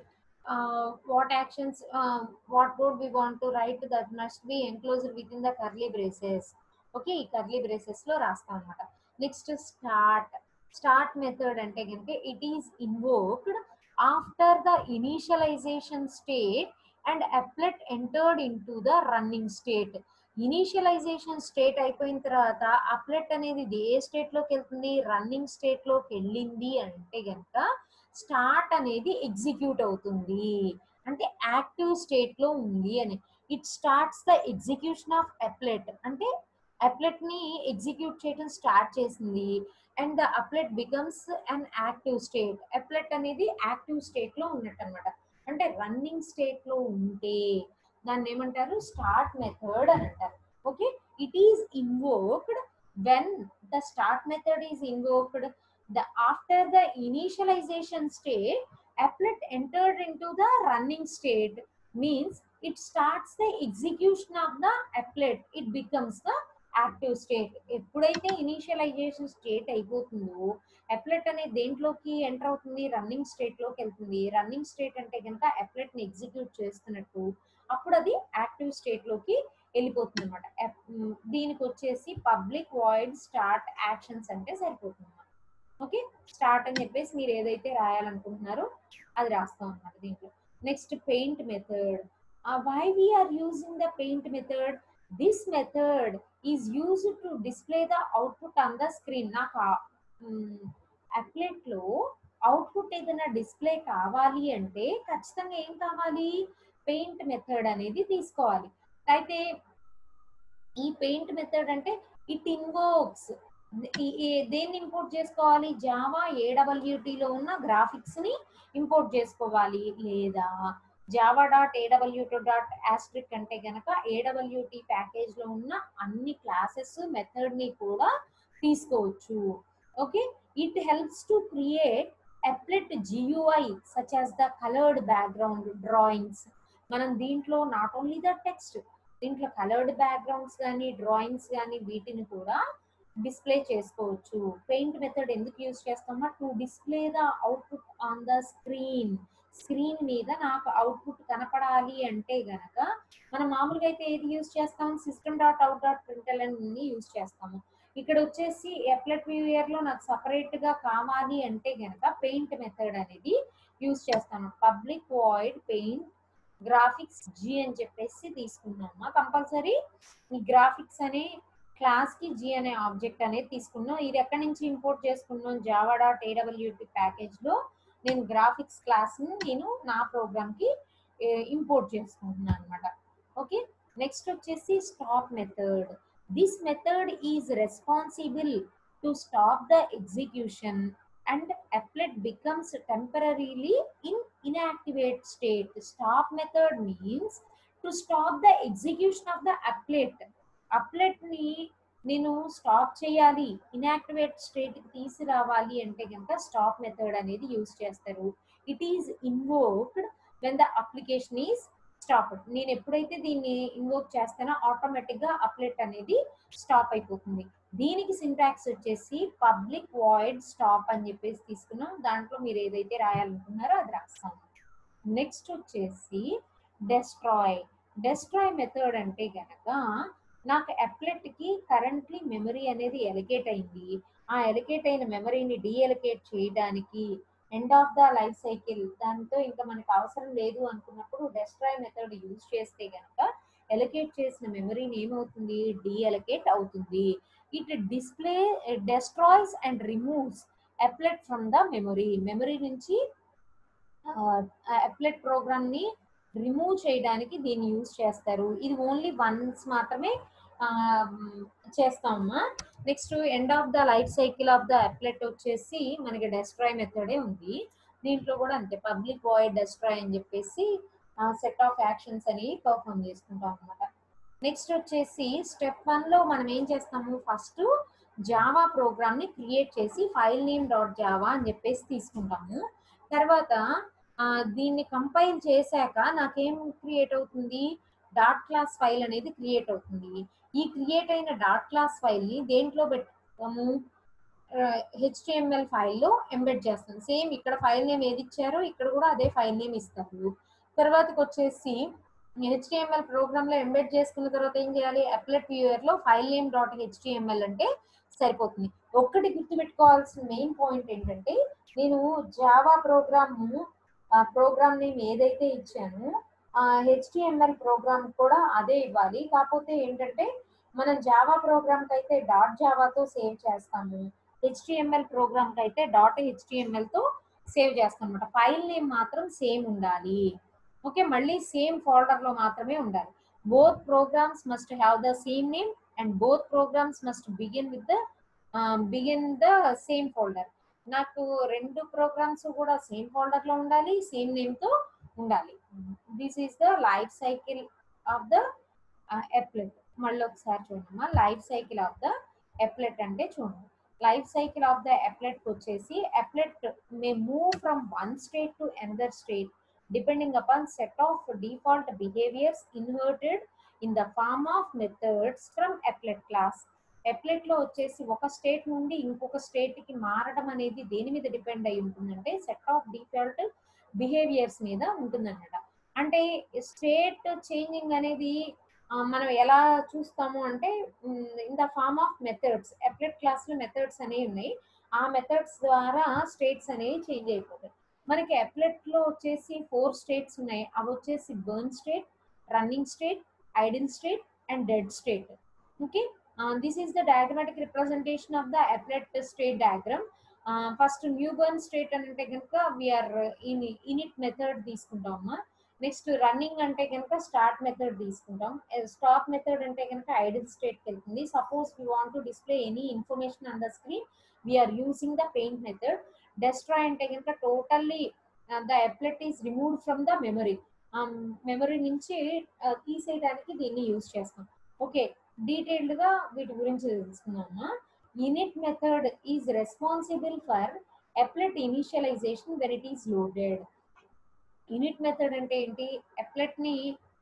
what actions what would we want to write that must be enclosed within the curly braces okay ఈ curly braces లో రాస్తాం అనమాట నెక్స్ట్ స్టార్ట్ స్టార్ట్ మెథడ్ అంటే కనుక it is invoked after the initialisation state and applet entered into the running state initialisation state అయిపోయిన తర్వాత అప్లెట్ అనేది ఇది ఏ స్టేట్ లోకి వెళ్తుంది రన్నింగ్ స్టేట్ లోకి వెళ్ళింది అంటే గనక స్టార్ట్ అనేది ఎగ్జిక్యూట్ అవుతుంది అంటే యాక్టివ్ స్టేట్ లో ఉంది అని it starts the execution of applet అంటే అప్లెట్ ని ఎగ్జిక్యూట్ చేయడం స్టార్ట్ చేసింది and the applet becomes an active state applet అనేది యాక్టివ్ స్టేట్ లో ఉన్నట్టు అనమాట అంటే రన్నింగ్ స్టేట్ లో ఉంటే దాన్ని ఏమంటారు స్టార్ట్ మెథడ్ అని అంటారు okay it is invoked when the start method is invoked the after the initialisation state applet entered into the running state means it starts the execution of the applet it becomes the active state ఎప్పుడైతే initialisation state అయిపోతుందో applet అనేది దేంట్లోకి enter అవుతుంది running state లోకి వెళ్తుంది running state అంటే కనుక అప్లెట్ ని ఎగ్జిక్యూట్ చేస్తున్నట్టు అప్పుడు అది యాక్టివ్ స్టేట్ లోకి వెళ్ళిపోతుంది అనమాట దీనికి వచ్చేసి పబ్లిక్ వాయిడ్ స్టార్ట్ యాక్షన్స్ అంటే సరిపోతుంది ఓకే స్టార్ట్ అని చెప్పేసి మీరు ఏదైతే రాయాలనుకుంటున్నారో అది రాస్తాం అన్నమాట దీంట్లో next paint method why we are using the paint method this method is use to display the output on the screen నాకు అప్లెట్ లో అవుట్పుట్ ఏదైనా డిస్ప్లే కావాలి అంటే ఖచ్చితంగా ఏం కావాలి పెయింట్ మెథడ్ అనేది తీసుకోవాలి అయితే ఈ పెయింట్ మెథడ్ అంటే ఇట్ ఇన్వోక్స్ దేన్ని ఇంపోర్ట్ చేసుకోవాలి జావా ఏడబ్ల్యూటీలో ఉన్న గ్రాఫిక్స్ ని ఇంపోర్ట్ చేసుకోవాలి లేదా Java dot AWT dot asterisk అంటే గనక ఏడబ్ల్యూటీ ప్యాకేజ్ లో ఉన్న అన్ని క్లాసెస్ మెథడ్ ని కూడా తీసుకోవచ్చు okay it helps to create applet GUI such as the coloured background drawings మనం దీంట్లో నాట్ ఓన్లీ ద టెక్స్ట్ దీంట్లో కలర్డ్ బ్యాక్గ్రౌండ్స్ కానీ డ్రాయింగ్స్ కానీ వీటిని కూడా డిస్ప్లే చేసుకోవచ్చు పెయింట్ మెథడ్ ఎందుకు యూజ్ చేస్తామా to display the output on the screen screen మీద నాకు అవుట్పుట్ కనపడాలి అంటే గనక మనం మామూలుగా అయితే ఏది యూజ్ చేస్తాం system dot out dot println ని యూజ్ చేస్తాము ఇక్కడ వచ్చేసి ఎప్లెట్ వ్యూయర్ లో నాకు సపరేట్ గా కావాలి అంటే గనక పెయింట్ మెథడ్ అనేది యూజ్ చేస్తాను public void paint graphics G అని చెప్పేసి తీసుకున్నాము కంపల్సరీ ఈ గ్రాఫిక్స్ అనే క్లాస్ కి జీ అనే ఆబ్జెక్ట్ అనేది తీసుకున్నాం ఇది ఎక్కడి నుంచి ఇంపోర్ట్ చేసుకున్నాం జావా డాట్ ఏడబ్ల్యూటి ప్యాకేజ్ లో నేను గ్రాఫిక్స్ క్లాస్ ని నేను నా ప్రోగ్రామ్ కి ఇంపోర్ట్ చేసుకుంటున్నాను అనమాట ఓకే నెక్స్ట్ వచ్చేసి stop method this method is responsible to stop the execution and applet becomes temporarily in inactivate state. Stop method means to stop the execution of the applet. applet ని నేను stop చేయాలి inactivate state కి తీసుకురావాలి అంటే కనుక stop method అనేది use చేస్తారు it is invoked when the application is stop నేను ఎప్పుడైతే దీన్ని ఇన్వోక్ చేస్తానో ఆటోమేటిక్ గా అప్లెట్ అనేది స్టాప్ అయిపోతుంది దీనికి సింటాక్స్ వచ్చేసి పబ్లిక్ వాయిడ్ స్టాప్ అని చెప్పేసి తీసుకున్నాం దాంట్లో మీరు ఏదైతే రాయాలనుకున్నారో అది రాస్తాం నెక్స్ట్ వచ్చేసి డెస్ట్రాయ్ డెస్ట్రాయ్ మెథడ్ అంటే గనక నాకు అప్లెట్ కి కరెంట్లీ మెమరీ అనేది ఎలికేట్ అయింది ఆ ఎలికేట్ అయిన మెమరీని డీఎలికేట్ చేయడానికి end of the life cycle దాంతో ఇంకా మనకు అవసరం లేదు అనుకున్నప్పుడు డెస్ట్రాయ్ మెథడ్ యూజ్ చేస్తే గనక ఎలకేట్ చేసిన మెమరీని ఏమవుతుంది డీఎలకేట్ అవుతుంది it display destroys and removes applet from the memory memory నుంచి అప్లెట్ ప్రోగ్రామ్ ని రిమూవ్ చేయడానికి దీన్ని యూజ్ చేస్తారు ఇది ఓన్లీ వన్స్ మాత్రమే చేస్తామమ్మా next end of the life cycle of the applet వచ్చేసి మనకి డెస్ట్రాయ్ మెథడే ఉంది దీంట్లో కూడా అంతే పబ్లిక్ వాయిడ్ డెస్ట్రాయ్ అని చెప్పేసి సెట్ ఆఫ్ యాక్షన్స్ అని పర్ఫామ్ చేసుకుంటాం అనమాట నెక్స్ట్ వచ్చేసి స్టెప్ వన్ లో మనం ఏం చేస్తాము ఫస్ట్ జావా ప్రోగ్రామ్ ని క్రియేట్ చేసి ఫైల్ నేమ్ డాట్ జావా అని చెప్పేసి తీసుకుంటాము తర్వాత దీన్ని కంపైల్ చేశాక నాకేం క్రియేట్ అవుతుంది డాట్ క్లాస్ ఫైల్ అనేది క్రియేట్ అవుతుంది ఈ క్రియేట్ అయిన డాట్ క్లాస్ ఫైల్ ని దేంట్లో పెట్టుకోము హెచ్టిఎంఎల్ ఫైల్లో ఎంబెడ్ చేస్తాం సేమ్ ఇక్కడ ఫైల్ నేమ్ ఏది ఇచ్చారో ఇక్కడ కూడా అదే ఫైల్ నేమ్ ఇస్తారు తర్వాతకి వచ్చేసి హెచ్టిఎంఎల్ ప్రోగ్రామ్ లో ఎంబెడ్ చేసుకున్న తర్వాత ఏం చేయాలి అప్లెట్ వ్యూయర్ లో ఫైల్ నేమ్ డాట్ హెచ్టిఎంఎల్ అంటే సరిపోతుంది ఒక్కటి గుర్తుపెట్టుకోవాల్సిన మెయిన్ పాయింట్ ఏంటంటే నేను జావా ప్రోగ్రామ్ ప్రోగ్రామ్ నేమ్ ఏదైతే ఇచ్చానో హెచ్టిఎంఎల్ ప్రోగ్రామ్ కూడా అదే ఇవ్వాలి కాకపోతే ఏంటంటే మనం జావా ప్రోగ్రామ్కి అయితే డాట్ జావాతో సేవ్ చేస్తాము హెచ్టిఎంఎల్ ప్రోగ్రామ్కి అయితే డాట్ హెచ్టిఎంఎల్తో సేవ్ చేస్తాం అనమాట ఫైల్ నేమ్ మాత్రం సేమ్ ఉండాలి ఓకే మళ్ళీ సేమ్ ఫోల్డర్లో మాత్రమే ఉండాలి both programs must have the same name and both programs must begin with the begin the same folder నాకు రెండు ప్రోగ్రామ్స్ కూడా సేమ్ ఫోల్డర్లో ఉండాలి సేమ్ నేమ్తో ఉండాలి this is the life cycle of the applet మళ్ళీ ఒకసారి చూడమ్మా life cycle of the applet అంటే చూడండి life cycle of the applet వచ్చేసి applet may move from one state to another state depending upon set of default behaviours inherited in the form of methods from applet class applet లో వచ్చేసి ఒక state నుండి ఇంకొక state కి మారడం అనేది దేని మీద డిపెండ్ అయి ఉంటుందంటే సెట్ ఆఫ్ డిఫాల్ట్ బిహేవియర్స్ మీద ఉంటుందన్నమాట అంటే స్టేట్ చేంజింగ్ అనేది మనం ఎలా చూస్తాము అంటే in the form of methods applet class లో మెథడ్స్ అనేవి ఉన్నాయి ఆ మెథడ్స్ ద్వారా స్టేట్స్ అనేవి చేంజ్ అయిపోతాయి మనకి ఎప్లెట్ లో వచ్చేసి ఫోర్ స్టేట్స్ ఉన్నాయి అవి వచ్చేసి born state running state idle state and dead state okay this is the diagrammatic representation of the applet state diagram first new born state అని అంటే కనుక వీఆర్ ఇన్ ఇనిట్ మెథడ్ తీసుకుంటామమ్మా next running అంటే కనుక start method తీసుకుంటాం stop method అంటే కనుక idle స్టేట్కి వెళ్తుంది suppose we want to display any information on the screen we are using the paint method destroy అంటే కనుక totally the applet is removed from the memory memory నుంచి తీసేయడానికి దీన్ని యూజ్ చేస్తాం ఓకే డీటెయిల్డ్ గా వీటి గురించి తెలుసుకుందామా init method is responsible for applet initialisation when it is loaded init method అంటే ఏంటి ఎప్లెట్ ని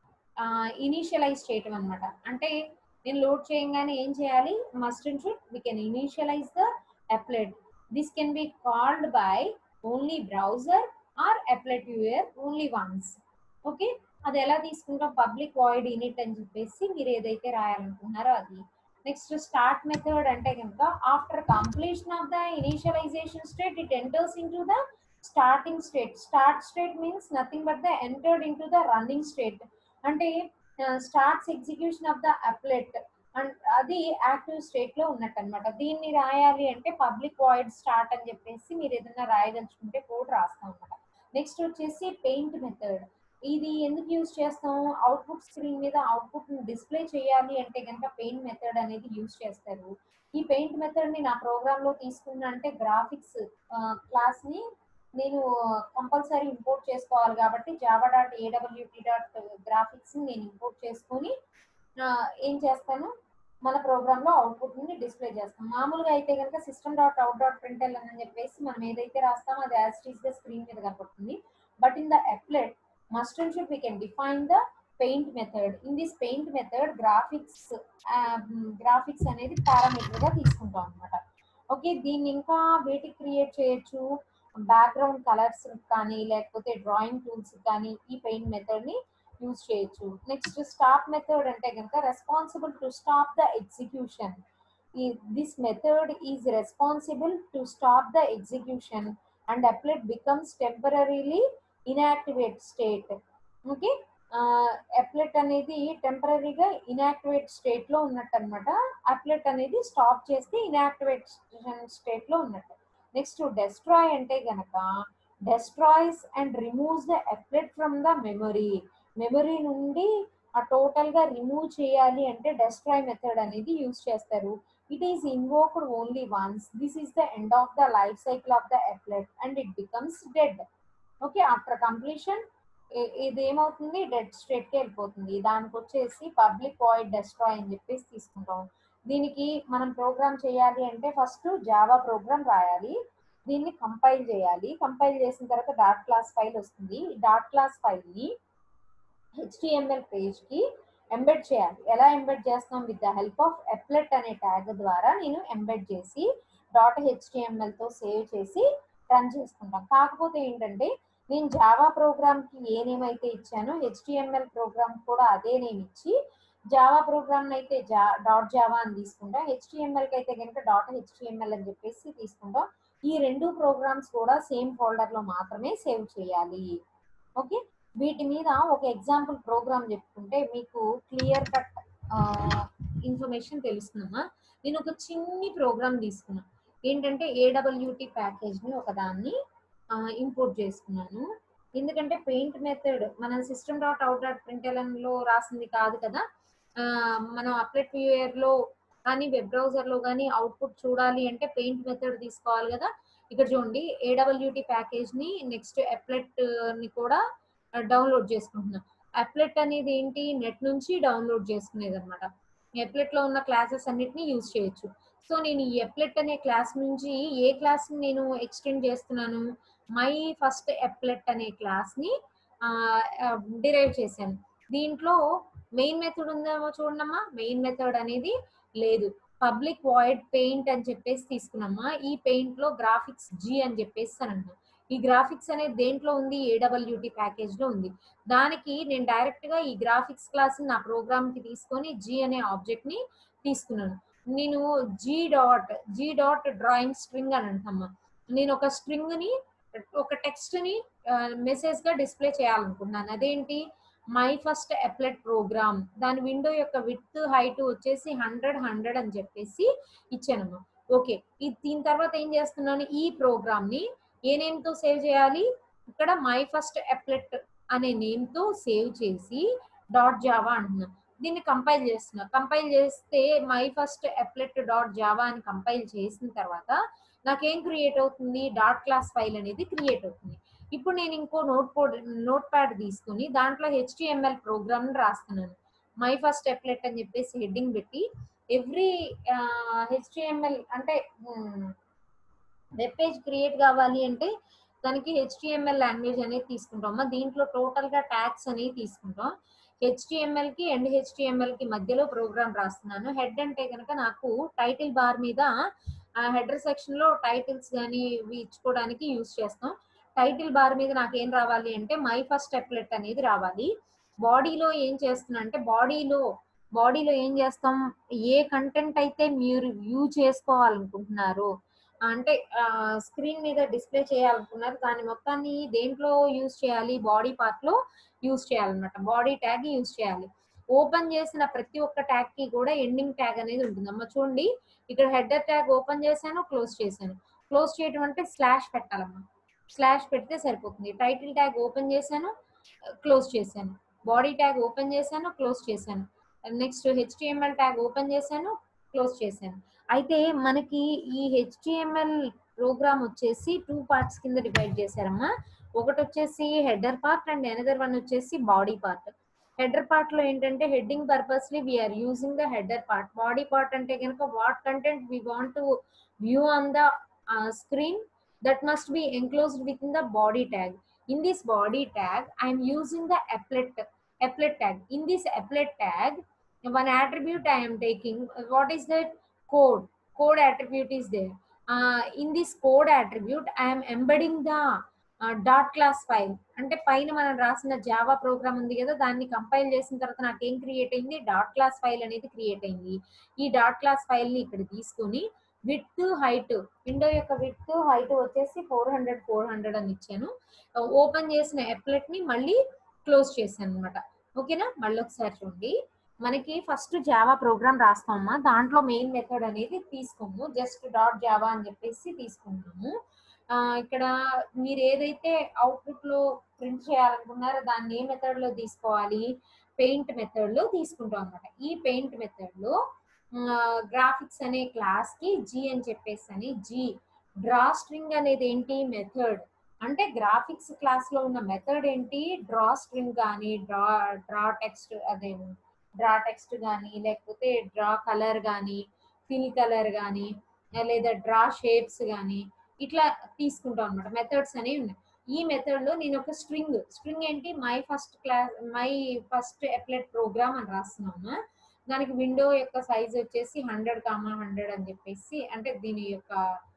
ఇనిషియలైజ్ చేయటం అనమాట అంటే నేను లోడ్ చేయగానే ఏం చేయాలి must and should we can initialise the applet this can be called by only browser or applet viewer only once okay అది ఎలా తీసుకుంటాం పబ్లిక్ వాయిడ్ ఇనిట్ అని చెప్పేసి మీరు ఏదైతే రాయాలనుకుంటున్నారో అది నెక్స్ట్ స్టార్ట్ మెథడ్ అంటే కనుక after completion of the initialization state it enters into the starting state start state means nothing but the entered into the running state అంటే starts execution of the applet and అది active state లో ఉన్నట్టు అనమాట దీన్ని రాయాలి అంటే public void start అని చెప్పేసి మీరు ఏదైనా రాయదలుచుకుంటే కోడ్ రాస్తాం అనమాట నెక్స్ట్ వచ్చేసి పెయింట్ మెథడ్ ఇది ఎందుకు యూజ్ చేస్తాం అవుట్పుట్ స్క్రీన్ మీద అవుట్పుట్ డిస్ప్లే చేయాలి అంటే కనుక పెయింట్ మెథడ్ అనేది యూజ్ చేస్తారు ఈ పెయింట్ మెథడ్ ని నా ప్రోగ్రామ్ లో తీసుకున్నా అంటే గ్రాఫిక్స్ క్లాస్ ని నేను కంపల్సరీ ఇంపోర్ట్ చేసుకోవాలి కాబట్టి Java dot AWT dot graphics నేను ఇంపోర్ట్ చేసుకొని ఏం చేస్తాను మన ప్రోగ్రామ్ లో అవుట్పుట్ ని డిస్ప్లే చేస్తాం మామూలుగా అయితే కనుక system dot out dot print అని చెప్పేసి మనం ఏదైతే రాస్తామో అది యాజ్ టీస్ గా స్క్రీన్ మీద కనపడుతుంది but in the applet must and should we can define the paint method in this paint method graphics um, graphics అనేది పారామీటర్ గా తీసుకుంటాం అనమాట ఓకే దీన్ని ఇంకా వేటికి క్రియేట్ చేయొచ్చు బ్యాక్గ్రౌండ్ కలర్స్ కానీ లేకపోతే డ్రాయింగ్ టూల్స్ కానీ ఈ పెయింట్ మెథడ్ ని యూజ్ చేయొచ్చు నెక్స్ట్ స్టాప్ మెథడ్ అంటే కనుక responsible to stop the execution this method is responsible to stop the execution and applet becomes temporarily inactivate state okay applet అనేది టెంపరీగా ఇన్యాక్టివేట్ స్టేట్ లో ఉన్నట్టు అనమాట అప్లెట్ అనేది స్టాప్ చేస్తే ఇన్యాక్టివేషన్ స్టేట్ లో ఉన్నట్టు నెక్స్ట్ డెస్ట్రాయ్ అంటే గనక destroys and removes the applet from the memory memory నుండి ఆ టోటల్ గా రిమూవ్ చేయాలి అంటే డెస్ట్రాయ్ మెథడ్ అనేది యూజ్ చేస్తారు it is invoked only once this is the end of the life cycle of the applet and it becomes dead okay after completion ఇది ఏమవుతుంది dead స్టేట్కి వెళ్ళిపోతుంది దానికి వచ్చేసి పబ్లిక్ వాయిడ్ డెస్ట్రాయ్ అని చెప్పేసి తీసుకుంటాం దీనికి మనం ప్రోగ్రామ్ చేయాలి అంటే ఫస్ట్ జావా ప్రోగ్రామ్ రాయాలి దీన్ని కంపైల్ చేయాలి కంపైల్ చేసిన తర్వాత డాట్ క్లాస్ ఫైల్ వస్తుంది డాట్ క్లాస్ ఫైల్ని హెచ్టిఎంఎల్ పేజ్కి ఎంబెడ్ చేయాలి ఎలా ఎంబెడ్ చేస్తాం with the help of applet అనే ట్యాగ్ ద్వారా నేను ఎంబెడ్ చేసి డాట్ హెచ్టిఎంఎల్తో సేవ్ చేసి రన్ చేసుకుంటాం కాకపోతే ఏంటంటే నేను జావా ప్రోగ్రామ్కి ఏ నేమ్ అయితే ఇచ్చానో హెచ్టిఎంఎల్ ప్రోగ్రామ్ కూడా అదే నేమ్ ఇచ్చి జావా ప్రోగ్రామ్ అయితే జా డాట్ జావా అని తీసుకుంటాం హెచ్టిఎంఎల్కి అయితే కనుక డాట్ హెచ్టిఎంఎల్ అని చెప్పేసి తీసుకుంటాం ఈ రెండు ప్రోగ్రామ్స్ కూడా సేమ్ ఫోల్డర్ లో మాత్రమే సేవ్ చేయాలి ఓకే వీటి మీద ఒక ఎగ్జాంపుల్ ప్రోగ్రామ్ చెప్పుకుంటే మీకు క్లియర్ కట్ ఇన్ఫర్మేషన్ తెలుస్తుందమ్మా నేను ఒక చిన్ని ప్రోగ్రామ్ తీసుకున్నా ఏంటంటే ఏడబ్ల్యూటి ప్యాకేజ్ ని ఒక దాన్ని ఇంపోర్ట్ చేసుకున్నాను ఎందుకంటే పెయింట్ మెథడ్ మన system dot out dot println లో రాసింది కాదు కదా ఆ, మనం అప్లెట్ వ్యూయర్ లో కానీ వెబ్ బ్రౌజర్ లో కానీ అవుట్పుట్ చూడాలి అంటే పెయింట్ మెథడ్ తీసుకోవాలి కదా ఇక్కడ చూడండి ఏడబ్ల్యూటి ప్యాకేజ్ ని నెక్స్ట్ అప్లెట్ ని కూడా డౌన్లోడ్ చేసుకుంటున్నాం అప్లెట్ అనేది ఏంటి నెట్ నుంచి డౌన్లోడ్ చేసుకునేది అనమాట ఎప్లెట్ లో ఉన్న క్లాసెస్ అన్నిటిని యూజ్ చేయొచ్చు సో నేను ఈ ఎప్లెట్ అనే క్లాస్ నుంచి ఏ క్లాస్ నేను ఎక్స్టెండ్ చేస్తున్నాను మై ఫస్ట్ ఎప్లెట్ అనే క్లాస్ ని డిరైవ్ చేశాను దీంట్లో మెయిన్ మెథడ్ ఉందేమో చూడమ్మా మెయిన్ మెథడ్ అనేది లేదు పబ్లిక్ వాయిడ్ పెయింట్ అని చెప్పేసి తీసుకున్నామా ఈ పెయింట్ లో గ్రాఫిక్స్ జీ అని చెప్పేసి అని అన్నాం ఈ గ్రాఫిక్స్ అనేది దేంట్లో ఉంది ఏడబ్ల్యూటి ప్యాకేజ్ లో ఉంది దానికి నేను డైరెక్ట్ గా ఈ గ్రాఫిక్స్ క్లాస్ నా ప్రోగ్రామ్ కి తీసుకొని జీ అనే ఆబ్జెక్ట్ ని తీసుకున్నాను నేను G dot G dot drawing string అని అంటమ్మా నేను ఒక స్ట్రింగ్ ని ఒక టెక్స్ట్ ని మెసేజ్ గా డిస్ప్లే చేయాలనుకున్నాను అదేంటి మై ఫస్ట్ అప్లెట్ ప్రోగ్రామ్ దాని విండో యొక్క విత్ హైట్ వచ్చేసి హండ్రెడ్ హండ్రెడ్ అని చెప్పేసి ఇచ్చానమ్మా ఓకే ఇది దీని తర్వాత ఏం చేస్తున్నాను ఈ ప్రోగ్రామ్ ని ఏ నేమ్ తో సేవ్ చేయాలి ఇక్కడ మై ఫస్ట్ అప్లెట్ అనే నేమ్ తో సేవ్ చేసి డాట్ జావా అంటున్నా దీన్ని కంపైల్ చేస్తున్నా కంపైల్ చేస్తే my first applet dot Java అని కంపైల్ చేసిన తర్వాత నాకేం క్రియేట్ అవుతుంది డాట్ క్లాస్ ఫైల్ అనేది క్రియేట్ అవుతుంది ఇప్పుడు నేను ఇంకో నోట్ కోడ్ నోట్ ప్యాడ్ తీసుకుని దాంట్లో హెచ్టిఎంఎల్ ప్రోగ్రామ్ రాస్తున్నాను మై ఫస్ట్ అప్లెట్ అని చెప్పేసి హెడ్డింగ్ పెట్టి ఎవ్రీ హెచ్టిఎంఎల్ అంటే వెబ్ పేజ్ క్రియేట్ కావాలి అంటే దానికి హెచ్టిఎంఎల్ లాంగ్వేజ్ అనేది తీసుకుంటాం దీంట్లో టోటల్ గా ట్యాగ్స్ అనేవి తీసుకుంటాం హెచ్టిఎంఎల్ కి అండ్ హెచ్టిఎంఎల్ కి మధ్యలో ప్రోగ్రామ్ రాస్తున్నాను హెడ్ అంటే కనుక నాకు టైటిల్ బార్ మీద హెడర్ సెక్షన్ లో టైటిల్స్ కానీ ఇవి ఇచ్చుకోవడానికి యూజ్ చేస్తాం టైటిల్ బార్ మీద నాకు ఏం రావాలి అంటే మై ఫస్ట్ అప్లెట్ అనేది రావాలి బాడీలో ఏం చేస్తున్నా అంటే బాడీలో బాడీలో ఏం చేస్తాం ఏ కంటెంట్ అయితే మీరు వ్యూ చేసుకోవాలనుకుంటున్నారు అంటే స్క్రీన్ మీద డిస్ప్లే చేయాలనుకున్నారు దాని మొత్తాన్ని దేంట్లో యూజ్ చేయాలి బాడీ పార్ట్ లో యూజ్ చేయాలన్నమాట బాడీ ట్యాగ్ యూజ్ చేయాలి ఓపెన్ చేసిన ప్రతి ఒక్క ట్యాగ్ కి కూడా ఎండింగ్ ట్యాగ్ అనేది ఉంటుంది అమ్మ చూడండి ఇక్కడ హెడర్ ట్యాగ్ ఓపెన్ చేశాను క్లోజ్ చేశాను క్లోజ్ చేయడం అంటే స్లాష్ పెట్టాలమ్మా స్లాష్ పెడితే సరిపోతుంది టైటిల్ ట్యాగ్ ఓపెన్ చేశాను క్లోజ్ చేశాను బాడీ ట్యాగ్ ఓపెన్ చేశాను క్లోజ్ చేశాను నెక్స్ట్ హెచ్టిఎంఎల్ ట్యాగ్ ఓపెన్ చేశాను క్లోజ్ చేశాను అయితే మనకి ఈ హెచ్టిఎంఎల్ ప్రోగ్రామ్ వచ్చేసి టూ పార్ట్స్ కింద డివైడ్ చేశారమ్మా ఒకటి వచ్చేసి header part and another one వచ్చేసి బాడీ పార్ట్ హెడర్ పార్ట్ లో ఏంటంటే heading purposely we are using the header part body part అంటే కనుక what content we want to view on the screen that must be enclosed within the body tag. In this body tag, I am using the applet, applet tag. In this applet tag, one attribute I am taking, what is that? Code. Code attribute is there. Uh, in this code attribute, I am embedding the dot class file అంటే పైన మనం రాసిన Java programme ఉంది కదా దాన్ని compile చేసిన తర్వాత నాకు ఏం క్రియేట్ అయింది డాట్ క్లాస్ ఫైల్ అనేది క్రియేట్ అయింది ఈ డాట్ క్లాస్ ఫైల్ ని ఇక్కడ తీసుకొని విత్ హైట్ విండో యొక్క విత్ హైట్ వచ్చేసి ఫోర్ హండ్రెడ్ ఫోర్ హండ్రెడ్ అని ఇచ్చాను ఓపెన్ చేసిన అప్లెట్ ని మళ్ళీ క్లోజ్ చేశాను అనమాట ఓకేనా మళ్ళీ ఒకసారి చూడండి మనకి ఫస్ట్ జావా ప్రోగ్రామ్ రాస్తామమ్మా దాంట్లో మెయిన్ మెథడ్ అనేది తీసుకోము జస్ట్ డాట్ జావా అని చెప్పేసి తీసుకుంటాము ఇక్కడ మీరు ఏదైతే అవుట్పుట్ లో ప్రింట్ చేయాలనుకున్నారో దాన్ని ఏ మెథడ్ లో తీసుకోవాలి పెయింట్ మెథడ్ లో తీసుకుంటాం అనమాట ఈ పెయింట్ మెథడ్ లో గ్రాఫిక్స్ అనే క్లాస్ కి జీ అని చెప్పేసి అని జీ డ్రా స్ట్రింగ్ అనేది ఏంటి మెథడ్ అంటే గ్రాఫిక్స్ క్లాస్ లో ఉన్న మెథడ్ ఏంటి డ్రా స్ట్రింగ్ కానీ డ్రా డ్రా టెక్స్ట్ అదే డ్రా టెక్స్ట్ కానీ లేకపోతే డ్రా కలర్ కానీ ఫిల్ కలర్ కానీ లేదా డ్రా షేప్స్ కానీ ఇట్లా తీసుకుంటాం అనమాట మెథడ్స్ అనేవి ఉన్నాయి ఈ మెథడ్ లో నేను ఒక స్ట్రింగ్ స్ట్రింగ్ ఏంటి my first class my first applet program అని రాస్తున్నాము దానికి విండో యొక్క సైజ్ వచ్చేసి హండ్రెడ్ కామా హండ్రెడ్ అని చెప్పేసి అంటే దీని యొక్క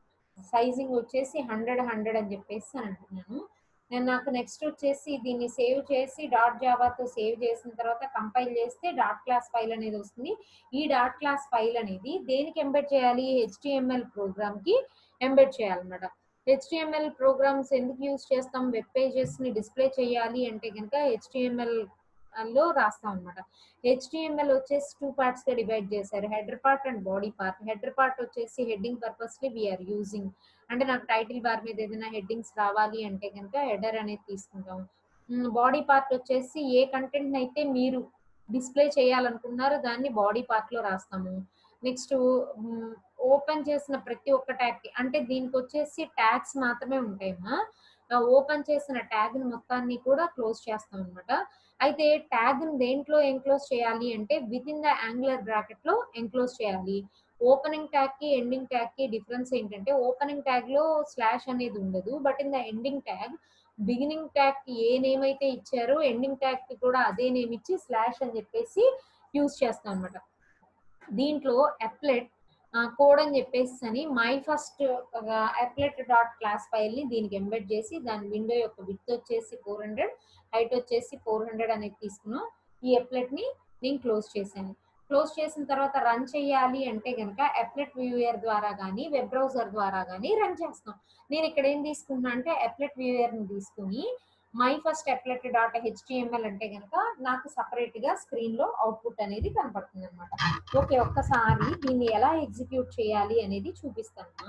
సైజింగ్ వచ్చేసి హండ్రెడ్ హండ్రెడ్ అని చెప్పేసి అని అంటున్నాను నేను నాకు నెక్స్ట్ వచ్చేసి దీన్ని సేవ్ చేసి డాట్ జావాతో సేవ్ చేసిన తర్వాత కంపైల్ చేస్తే డాట్ క్లాస్ ఫైల్ అనేది వస్తుంది ఈ డాట్ క్లాస్ ఫైల్ అనేది దేనికి ఎంబెడ్ చేయాలి హెచ్టిఎంఎల్ ప్రోగ్రామ్ కి ఎంబెడ్ చేయాలన్నమాట హెచ్టిఎంఎల్ ప్రోగ్రామ్స్ ఎందుకు యూజ్ చేస్తాం వెబ్ పేజెస్ ని డిస్ప్లే చేయాలి అంటే కనుక హెచ్టిఎంఎల్ లో రాస్తాం అనమాట హెచ్టిఎంఎల్ వచ్చేసి టూ పార్ట్స్ గా డివైడ్ చేశారు header part and body part header part వచ్చేసి హెడ్డింగ్ పర్పస్ ని వీఆర్ యూజింగ్ అంటే నాకు టైటిల్ బార్ మీద ఏదైనా హెడ్డింగ్స్ రావాలి అంటే కనుక హెడర్ అనేది తీసుకుంటాం బాడీ పార్ట్ వచ్చేసి ఏ కంటెంట్ అయితే మీరు డిస్ప్లే చేయాలనుకున్నారో దాన్ని బాడీ పార్ట్ లో రాస్తాము నెక్స్ట్ ఓపెన్ చేసిన ప్రతి ఒక్క ట్యాగ్ అంటే దీనికి వచ్చేసి ట్యాగ్స్ మాత్రమే ఉంటాయమ్మా ఓపెన్ చేసిన ట్యాగ్ మొత్తాన్ని కూడా క్లోజ్ చేస్తాం అనమాట అయితే ట్యాగ్ దేంట్లో ఎన్క్లోజ్ చేయాలి అంటే within the angular bracket లో ఎన్క్లోజ్ చేయాలి ఓపెనింగ్ ట్యాగ్ కి ఎండింగ్ ట్యాగ్ కి డిఫరెన్స్ ఏంటంటే ఓపెనింగ్ ట్యాగ్ లో స్లాష్ అనేది ఉండదు but in the ending tag beginning tag కి ఏ నేమ్ అయితే ఇచ్చారో ఎండింగ్ ట్యాగ్ కి కూడా అదే నేమ్ ఇచ్చి స్లాష్ అని చెప్పేసి యూజ్ చేస్తాం అనమాట దీంట్లో అప్లెట్ కోడ్ అని చెప్పేసి అని my first applet dot class file ని దీనికి ఎంబెడ్ చేసి దాని విండో యొక్క విత్ వచ్చేసి ఫోర్ హండ్రెడ్ హైట్ వచ్చేసి ఫోర్ హండ్రెడ్ అనేది తీసుకున్నాం ఈ అప్లెట్ ని నేను క్లోజ్ చేశాను క్లోజ్ చేసిన తర్వాత రన్ చేయాలి అంటే కనుక అప్లెట్ వ్యూయర్ ద్వారా కానీ వెబ్ బ్రౌజర్ ద్వారా కానీ రన్ చేస్తాం నేను ఇక్కడ ఏం తీసుకున్నా అంటే అప్లెట్ వ్యూయర్ ని తీసుకుని my first applet dot HTML అంటే కనుక నాకు సపరేట్ గా స్క్రీన్ లో అవుట్పుట్ అనేది కనపడుతుంది అనమాట ఓకే ఒక్కసారి దీన్ని ఎలా ఎగ్జిక్యూట్ చేయాలి అనేది చూపిస్తాను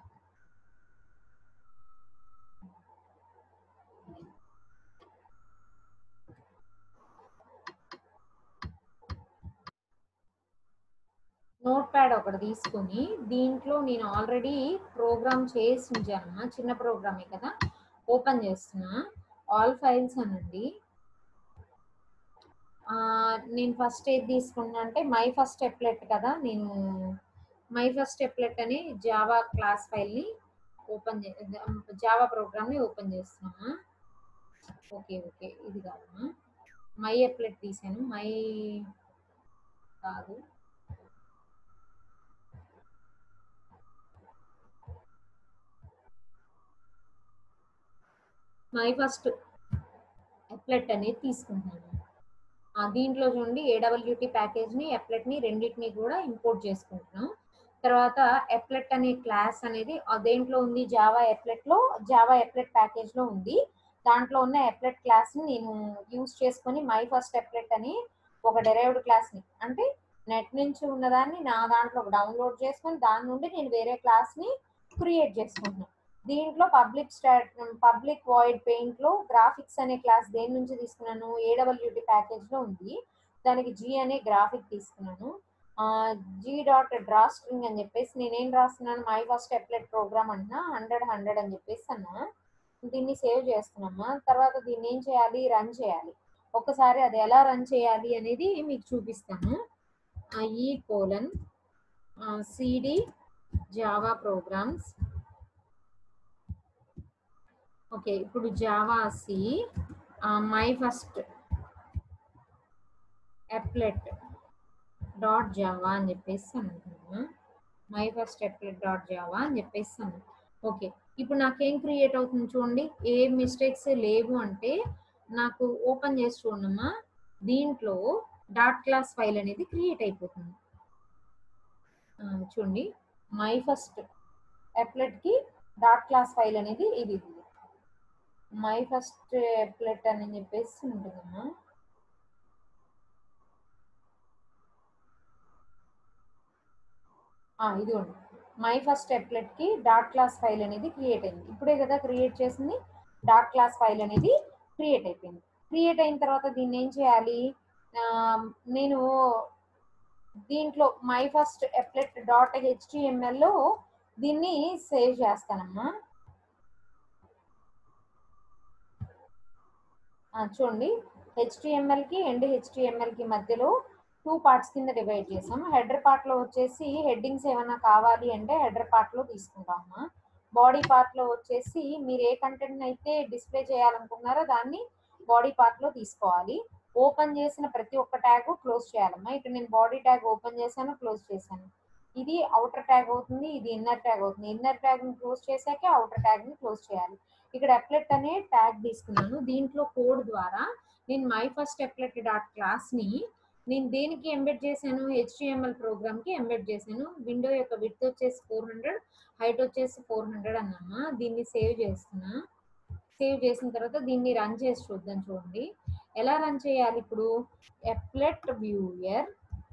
నోట్ ప్యాడ్ ఒకటి తీసుకొని దీంట్లో నేను ఆల్రెడీ ప్రోగ్రామ్ చేసి ఉంచాను చిన్న ప్రోగ్రామే కదా ఓపెన్ చేస్తున్నా ఆల్ ఫైల్స్ అనండి నేను ఫస్ట్ ఏది తీసుకున్నా అంటే మై ఫస్ట్ ఎప్లెట్ కదా నేను మై ఫస్ట్ ఎప్లెట్ అని జావా క్లాస్ ఫైల్ని ఓపెన్ జావా ప్రోగ్రామ్ని ఓపెన్ చేస్తున్నా ఓకే ఓకే ఇది కాదు మై ఎప్లెట్ తీసాను మై కాదు మై ఫస్ట్ అప్లెట్ అనేది తీసుకుంటున్నాను దీంట్లో చూడండి ఏడబ్ల్యూటీ ప్యాకేజ్ని అప్లెట్ని రెండింటిని కూడా ఇంపోర్ట్ చేసుకుంటున్నాం తర్వాత అప్లెట్ అనే క్లాస్ అనేది దేంట్లో ఉంది జావా అప్లెట్లో జావా అప్లెట్ ప్యాకేజ్లో ఉంది దాంట్లో ఉన్న అప్లెట్ క్లాస్ని నేను యూస్ చేసుకొని మై ఫస్ట్ అప్లెట్ అని ఒక డెరైవ్డ్ క్లాస్ని అంటే నెట్ నుంచి ఉన్నదాన్ని నా దాంట్లో డౌన్లోడ్ చేసుకొని దాని నుండి నేను వేరే క్లాస్ని క్రియేట్ చేసుకుంటున్నాను దీంట్లో public stat public void paint లో గ్రాఫిక్స్ అనే క్లాస్ దేని నుంచి తీసుకున్నాను ఏడబ్ల్యూటి ప్యాకేజ్ లో ఉంది దానికి జీ అనే గ్రాఫిక్ తీసుకున్నాను జీ డాట్ డ్రా స్ట్రింగ్ అని చెప్పేసి నేనేం రాస్తున్నాను మై ఫస్ట్ అప్లెట్ ప్రోగ్రామ్ అంటున్నా హండ్రెడ్ హండ్రెడ్ అని చెప్పేసి అన్నా దీన్ని సేవ్ చేస్తున్నామా తర్వాత దీన్ని ఏం చేయాలి రన్ చేయాలి ఒకసారి అది ఎలా రన్ చేయాలి అనేది మీకు చూపిస్తాను E colon CD Java programs okay ఇప్పుడు Java C my first applet dot Java అని చెప్పేసి అనుకుంటున్నా my first applet dot Java అని చెప్పేసి అను ఓకే ఇప్పుడు నాకేం క్రియేట్ అవుతుంది చూడండి ఏ మిస్టేక్స్ లేవు అంటే నాకు ఓపెన్ చేసి చూడమ్మా దీంట్లో డాట్ క్లాస్ ఫైల్ అనేది క్రియేట్ అయిపోతుంది చూడండి మై ఫస్ట్ అప్లెట్కి డాట్ క్లాస్ ఫైల్ అనేది ఇది మై ఫస్ట్ అప్లెట్ అని చెప్పేసి ఉంటుందమ్మా ఇది ఉంది మై ఫస్ట్ అప్లెట్ కి డాట్ క్లాస్ ఫైల్ అనేది క్రియేట్ అయింది ఇప్పుడే కదా క్రియేట్ చేసింది డాట్ క్లాస్ ఫైల్ అనేది క్రియేట్ అయిపోయింది క్రియేట్ అయిన తర్వాత దీన్ని ఏం చేయాలి నేను దీంట్లో మై ఫస్ట్ అప్లెట్ డాట్ హెచ్టిఎంఎల్లో దీన్ని సేవ్ చేస్తానమ్మా చూడండి హెచ్టిఎంఎల్ కి అండ్ హెచ్టిఎంఎల్ కి మధ్యలో టూ పార్ట్స్ కింద డివైడ్ చేసాం హెడర్ పార్ట్ లో వచ్చేసి హెడ్డింగ్స్ ఏమైనా కావాలి అంటే హెడర్ పార్ట్ లో తీసుకుంటామా బాడీ పార్ట్ లో వచ్చేసి మీరు ఏ కంటెంట్ అయితే డిస్ప్లే చేయాలనుకున్నారో దాన్ని బాడీ పార్ట్ లో తీసుకోవాలి ఓపెన్ చేసిన ప్రతి ఒక్క ట్యాగ్ క్లోజ్ చేయాలమ్మా ఇక్కడ నేను బాడీ ట్యాగ్ ఓపెన్ చేశాను క్లోజ్ చేశాను ఇది అవుటర్ ట్యాగ్ అవుతుంది ఇది ఇన్నర్ ట్యాగ్ అవుతుంది ఇన్నర్ ట్యాగ్ ని క్లోజ్ చేశాకే అవుటర్ ట్యాగ్ ని క్లోజ్ చేయాలి ఇక్కడ అప్లెట్ అనే ట్యాగ్ తీసుకున్నాను దీంట్లో కోడ్ ద్వారా నేను my first applet dot class ని నేను దేనికి ఎంబెడ్ చేశాను హెచ్టిఎంఎల్ ప్రోగ్రామ్కి ఎంబెడ్ చేశాను విండో యొక్క విత్ వచ్చేసి ఫోర్ హండ్రెడ్ హైట్ వచ్చేసి ఫోర్ హండ్రెడ్ అన్నమ్మా దీన్ని సేవ్ చేస్తున్నా సేవ్ చేసిన తర్వాత దీన్ని రన్ చేసి చూద్దాం చూడండి ఎలా రన్ చేయాలి ఇప్పుడు applet viewer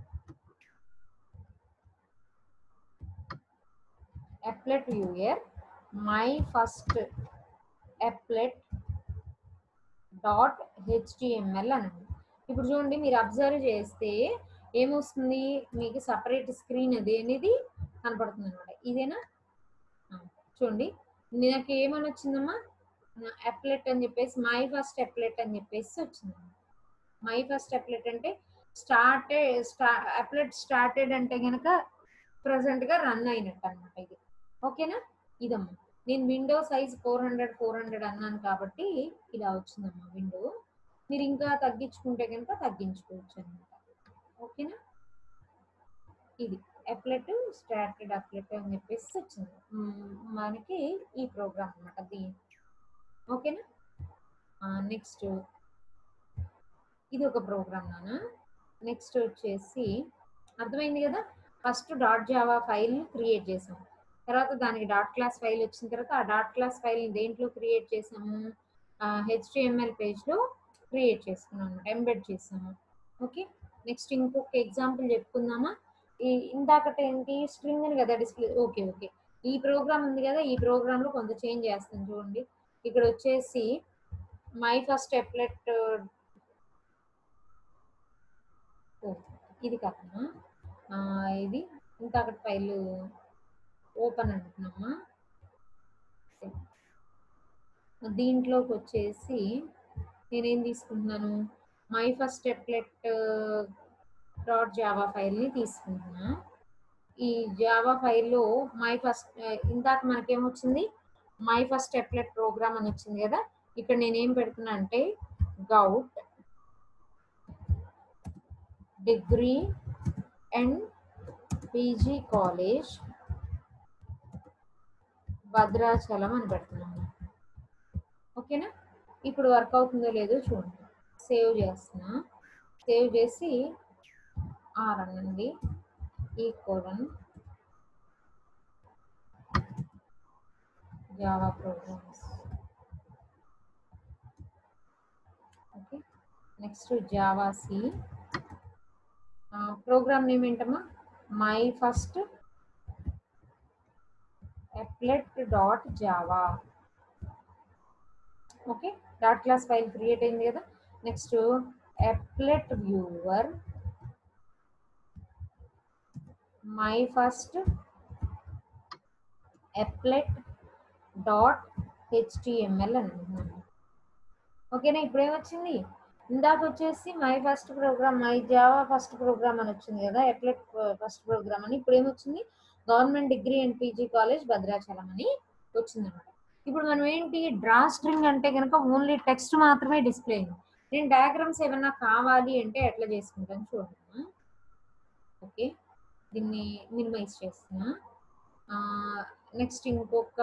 applet viewer my first applet dot HTML అనండి ఇప్పుడు చూడండి మీరు అబ్జర్వ్ చేస్తే ఏమొస్తుంది మీకు సపరేట్ స్క్రీన్ అది అనేది కనపడుతుంది అనమాట ఇదేనా ఆ, చూడండి నాకు ఏమని వచ్చిందమ్మా అప్లెట్ అని చెప్పేసి మై ఫస్ట్ అప్లెట్ అని చెప్పేసి వచ్చిందమ్మా మై ఫస్ట్ అప్లెట్ అంటే స్టార్టెడ్ స్టా అప్లెట్ స్టార్టెడ్ అంటే కనుక గా రన్ అయినట్టు అనమాట ఇది ఓకేనా ఇదమ్మా నేను window size four hundred four hundred అన్నాను కాబట్టి ఇలా వచ్చిందమ్మా విండో మీరు ఇంకా తగ్గించుకుంటే కనుక తగ్గించుకోవచ్చు అనమాట ఓకేనా ఇది అప్లెట్ స్టార్టెడ్ అప్లెట్ అని చెప్పేసి వచ్చింది మ్మ్, మనకి ఈ ప్రోగ్రామ్ అనమాట దీని ఓకేనా నెక్స్ట్ ఇది ఒక ప్రోగ్రామ్ నాన్న నెక్స్ట్ వచ్చేసి అర్థమైంది కదా first dot Java file create చేసాం తర్వాత దానికి డాట్ క్లాస్ ఫైల్ వచ్చిన తర్వాత ఆ డాట్ క్లాస్ ఫైల్ దేంట్లో క్రియేట్ చేసాము హెచ్టిఎంఎల్ పేజ్లో క్రియేట్ చేసుకున్నాం అనమాట ఎంబెడ్ చేసాము ఓకే నెక్స్ట్ ఇంకొక ఎగ్జాంపుల్ చెప్పుకుందామా ఈ ఇందాకట ఏంటి స్ట్రింగ్ అని కదా డిస్ప్లే ఓకే ఓకే ఈ ప్రోగ్రామ్ ఉంది కదా ఈ ప్రోగ్రామ్ లో కొంత చేంజ్ చేస్తాను చూడండి ఇక్కడ వచ్చేసి మై ఫస్ట్ ఎప్లెట్ ఇది కాదమ్మా ఆ, ఇది ఇంతకటి ఫైల్ ఓపెన్ అంటున్నామా దీంట్లోకి వచ్చేసి నేనేం తీసుకుంటున్నాను my first applet dot Java ఫైల్ని తీసుకుంటున్నా ఈ జావా ఫైల్లో మై ఫస్ట్ ఇందాక మనకేమొచ్చింది మై ఫస్ట్ ఎప్లెట్ ప్రోగ్రామ్ అని వచ్చింది కదా ఇక్కడ నేనేం పెడుతున్నా అంటే govt degree and PG college Bhadrachalam అని పెడుతున్నాను ఓకేనా ఇప్పుడు వర్క్ అవుతుందో లేదో చూడండి సేవ్ చేస్తున్నా సేవ్ చేసి ఆర్ అనండి E colon Java programs okay next Java C program name ఏంటమ్మా my first applet dot Java okay dot class file create అయింది కదా next applet viewer my first applet dot HTML అని అంటున్నాను ఓకేనా ఇప్పుడు ఏమొచ్చింది ఇందాక వచ్చేసి my first program my Java first program అని వచ్చింది కదా అప్లెట్ ఫస్ట్ ప్రోగ్రామ్ అని ఇప్పుడు ఏమొచ్చింది government degree and PG college Bhadrachalam అని వచ్చింది అనమాట ఇప్పుడు మనం ఏంటి డ్రా స్ట్రింగ్ అంటే కనుక ఓన్లీ టెక్స్ట్ మాత్రమే డిస్ప్లే అయింది నేను డయాగ్రామ్స్ ఏమన్నా కావాలి అంటే ఎట్లా చేసుకుంటాను చూడండి ఓకే దీన్ని మినిమైజ్ చేస్తున్నా నెక్స్ట్ ఇంకొక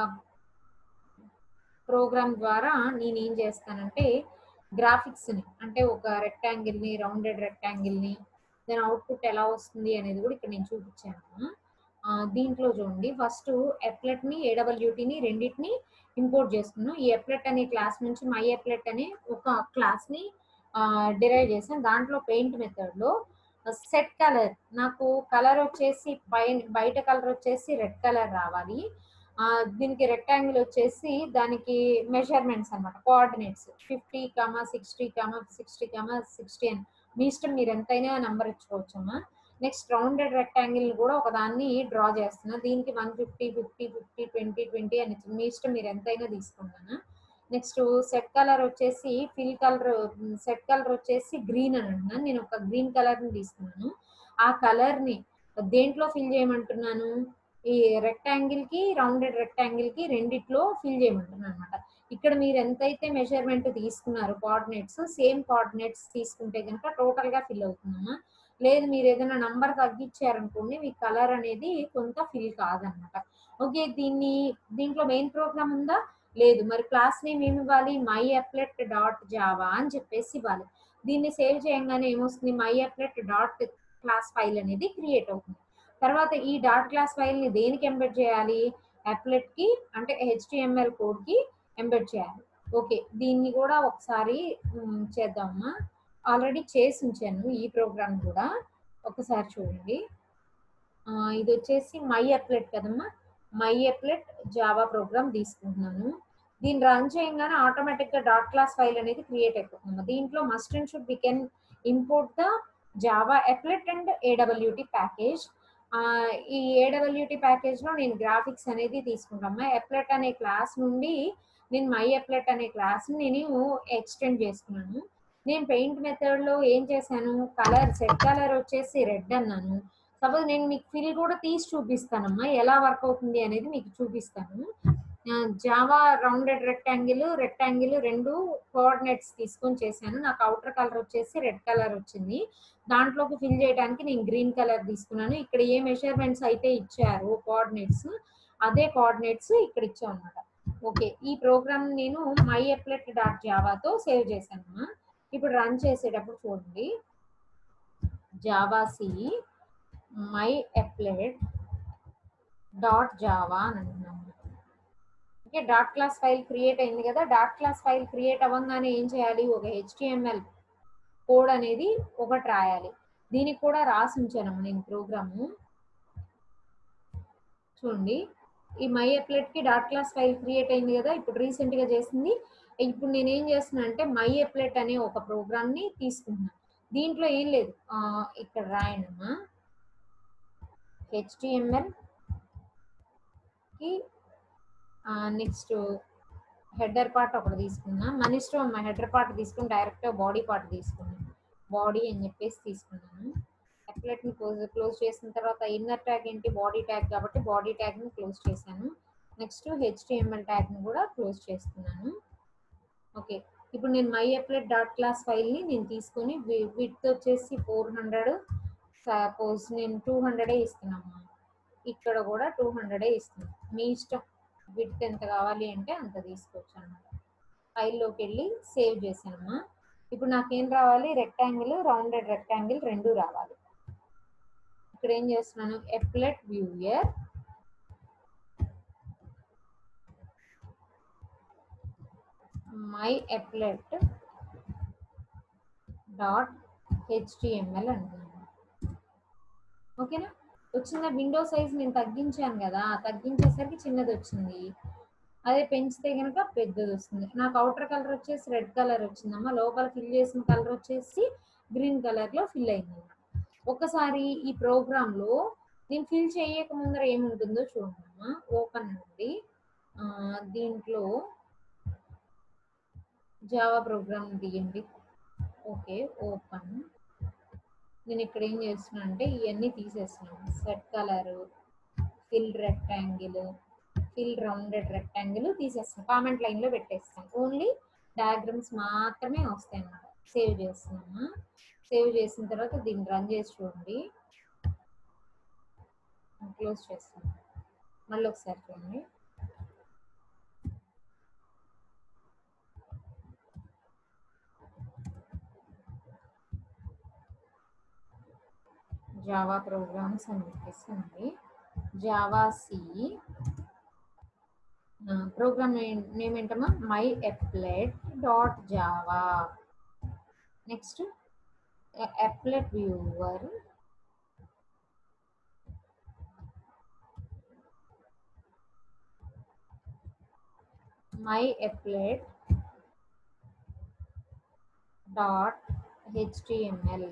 ప్రోగ్రామ్ ద్వారా నేను ఏం చేస్తానంటే గ్రాఫిక్స్ని అంటే ఒక రెక్టాంగిల్ని రౌండెడ్ రెక్టాంగిల్ని దాని అవుట్పుట్ ఎలా వస్తుంది అనేది కూడా ఇక్కడ నేను చూపించాను ఆ, దీంట్లో చూడండి ఫస్ట్ ఎప్లెట్ని ఏడబ్ల్యూటీని రెండింటిని ఇంపోర్ట్ చేసుకున్నాం ఈ ఎప్లెట్ అనే క్లాస్ నుంచి మై ఎప్లెట్ అనే ఒక క్లాస్ని డిరైవ్ చేసాం దాంట్లో పెయింట్ మెథడ్లో సెట్ కలర్ నాకు కలర్ వచ్చేసి పైన బయట కలర్ వచ్చేసి రెడ్ కలర్ రావాలి ఆ, దీనికి రెక్టాంగిల్ వచ్చేసి దానికి మెజర్మెంట్స్ అనమాట coordinates fifty comma sixty comma sixty comma sixty అని మీ ఇష్టం మీరు ఎంతైనా నెంబర్ ఇచ్చుకోవచ్చమ్మా నెక్స్ట్ రౌండెడ్ రెక్టాంగిల్ కూడా ఒక దాన్ని డ్రా చేస్తున్నా దీనికి one fifty fifty fifty twenty twenty అని ఇచ్చి- మీ ఇష్టం మీరు ఎంతైనా తీసుకున్నాను నెక్స్ట్ సెట్ కలర్ వచ్చేసి ఫిల్ కలర్ సెట్ కలర్ వచ్చేసి గ్రీన్ అని అంటున్నాను నేను ఒక గ్రీన్ కలర్ని తీసుకున్నాను ఆ కలర్ని దేంట్లో ఫిల్ చేయమంటున్నాను ఈ రెక్టాంగిల్ కి రౌండెడ్ రెక్టాంగిల్ కి రెండిట్లో ఫిల్ చేయమంటున్నాను అనమాట ఇక్కడ మీరు ఎంతైతే మెజర్మెంట్ తీసుకున్నారో కోఆర్డినేట్స్ సేమ్ కోఆర్డినేట్స్ తీసుకుంటే కనుక టోటల్ గా ఫిల్ అవుతుందమ్మా లేదు మీరు ఏదైనా నంబర్ తగ్గించారనుకోండి మీ కలర్ అనేది కొంత ఫిల్ కాదనమాట ఓకే దీన్ని దీంట్లో మెయిన్ ప్రోగ్రామ్ ఉందా లేదు మరి క్లాస్ నేమ్ ఏమి ఇవ్వాలి మై అప్లెట్ డాట్ జావా అని చెప్పేసి ఇవ్వాలి దీన్ని సేవ్ చేయంగానే ఏమొస్తుంది my applet dot class file అనేది క్రియేట్ అవుతుంది తర్వాత ఈ డాట్ క్లాస్ ఫైల్ ని దేనికి ఎంబెడ్ చేయాలి అప్లెట్ కి అంటే హెచ్టిఎంఎల్ కోడ్ కి ఎంబెడ్ చేయాలి ఓకే దీన్ని కూడా ఒకసారి మ్, చేద్దామా ఆల్రెడీ చేసి ఉంచాను ఈ ప్రోగ్రామ్ కూడా ఒకసారి చూడండి ఆ, ఇది వచ్చేసి మై అప్లెట్ కదమ్మా మై అప్లెట్ జావా ప్రోగ్రామ్ తీసుకుంటున్నాను దీన్ని రన్ చేయగానే ఆటోమేటిక్ గా డాట్ క్లాస్ ఫైల్ అనేది క్రియేట్ అయిపోతుంది దీంట్లో must and should we can import the Java applet and AWT package ఈ ఏడబ్ల్యూటి ప్యాకేజ్ లో నేను గ్రాఫిక్స్ అనేది తీసుకుంటాను అప్లెట్ అనే క్లాస్ నుండి నేను మై అప్లెట్ అనే క్లాస్ నేను ఎక్స్టెండ్ చేసుకున్నాను నేను పెయింట్ మెథడ్ లో ఏం చేశాను కలర్ సెట్ కలర్ వచ్చేసి రెడ్ అన్నాను సపోజ్ నేను మీకు ఫిల్ కూడా తీసి చూపిస్తానమ్మా ఎలా వర్క్ అవుతుంది అనేది మీకు చూపిస్తాను జావా రౌండెడ్ రెక్టాంగిల్ రెక్టాంగిల్ రెండు కోఆర్డినేట్స్ తీసుకొని చేశాను నాకు అవుటర్ కలర్ వచ్చేసి రెడ్ కలర్ వచ్చింది దాంట్లోకి ఫిల్ చేయడానికి నేను గ్రీన్ కలర్ తీసుకున్నాను ఇక్కడ ఏ మెజర్మెంట్స్ అయితే ఇచ్చారు కోఆర్డినేట్స్ అదే కోఆర్డినేట్స్ ఇక్కడ ఇచ్చాం అనమాట ఓకే ఈ ప్రోగ్రామ్ నేను మై అప్లెట్ డాట్ జావాతో సేవ్ చేశాను ఇప్పుడు రన్ చేసేటప్పుడు చూడండి Java C my applet dot Java అని అంటున్నాము okay dot class file create అయింది కదా డాట్ క్లాస్ ఫైల్ క్రియేట్ అవ్వగానే ఏం చేయాలి ఒక హెచ్టిఎంఎల్ కోడ్ అనేది ఒకటి రాయాలి దీనికి కూడా రాసి ఉంచాను నేను ప్రోగ్రాము చూడండి ఈ మై అప్లెట్ కి డాట్ క్లాస్ ఫైల్ క్రియేట్ అయింది కదా ఇప్పుడు రీసెంట్ గా చేసింది ఇప్పుడు నేను ఏం చేస్తున్నా అంటే మై అప్లెట్ అనే ఒక ప్రోగ్రామ్ ని తీసుకుంటున్నాను దీంట్లో ఏం లేదు ఆ, ఇక్కడ రాయండి అమ్మా హెచ్టిఎంఎల్ కి నెక్స్ట్ హెడర్ పార్ట్ ఒకటి తీసుకున్నా మన ఇష్టం అమ్మా హెడర్ పార్ట్ తీసుకుని డైరెక్ట్ బాడీ పార్ట్ తీసుకున్నాను బాడీ అని చెప్పేసి తీసుకున్నాను అప్లెట్ ని క్లోజ్ క్లోజ్ చేసిన తర్వాత ఇన్నర్ ట్యాగ్ ఏంటి బాడీ ట్యాగ్ కాబట్టి బాడీ ట్యాగ్ ని క్లోజ్ చేశాను నెక్స్ట్ హెచ్టిఎంఎల్ ట్యాగ్ ని కూడా క్లోజ్ చేస్తున్నాను ఓకే ఇప్పుడు నేను my applet dot class file ని నేను తీసుకొని విత్ వచ్చేసి ఫోర్ హండ్రెడ్ సపోజ్ నేను టూ హండ్రెడే ఇస్తున్నాను ఇక్కడ కూడా టూ హండ్రెడే ఇస్తున్నాను మీ ఇష్టం విత్ ఎంత కావాలి అంటే అంత తీసుకోవచ్చు అన్నమాట ఫైల్లోకి వెళ్ళి సేవ్ చేశానమ్మా ఇప్పుడు నాకేం రావాలి రెక్టాంగిల్ రౌండెడ్ రెక్టాంగిల్ రెండు రావాలి ఇక్కడ ఏం చేస్తున్నాను applet viewer my applet dot HTML అంటున్నాను ఓకేనా వచ్చిన విండో సైజ్ నేను తగ్గించాను కదా తగ్గించేసరికి చిన్నది వచ్చింది అదే పెంచితే కనుక పెద్దది వస్తుంది నాకు అవుటర్ కలర్ వచ్చేసి రెడ్ కలర్ వచ్చిందమ్మా లోపల ఫిల్ చేసిన కలర్ వచ్చేసి గ్రీన్ కలర్ లో ఫిల్ అయింది ఒకసారి ఈ ప్రోగ్రామ్ లో నేను ఫిల్ చేయక ముందర ఏముంటుందో చూడమ్మా ఓపెన్ నుండి ఆ, దీంట్లో జావా ప్రోగ్రామ్ తీయండి ఓకే ఓపెన్ నేను ఇక్కడ ఏం చేస్తున్నా అంటే ఇవన్నీ తీసేస్తున్నాను set colour fill rectangle fill rounded rectangle తీసేస్తాను కామెంట్ లైన్ లో పెట్టేస్తాను ఓన్లీ డయాగ్రామ్స్ మాత్రమే వస్తాయి అన్నమాట సేవ్ చేస్తున్నాము సేవ్ చేసిన తర్వాత దీన్ని రన్ చేసి చూడండి క్లోజ్ చేస్తాను మళ్ళీ ఒకసారి చూడండి జావా ప్రోగ్రామ్స్ అని చెప్పేసి ఉంది జావా సి ప్రోగ్రామ్ నేమ్ ఏంటమ్మా my applet dot Java next applet viewer my applet dot HTML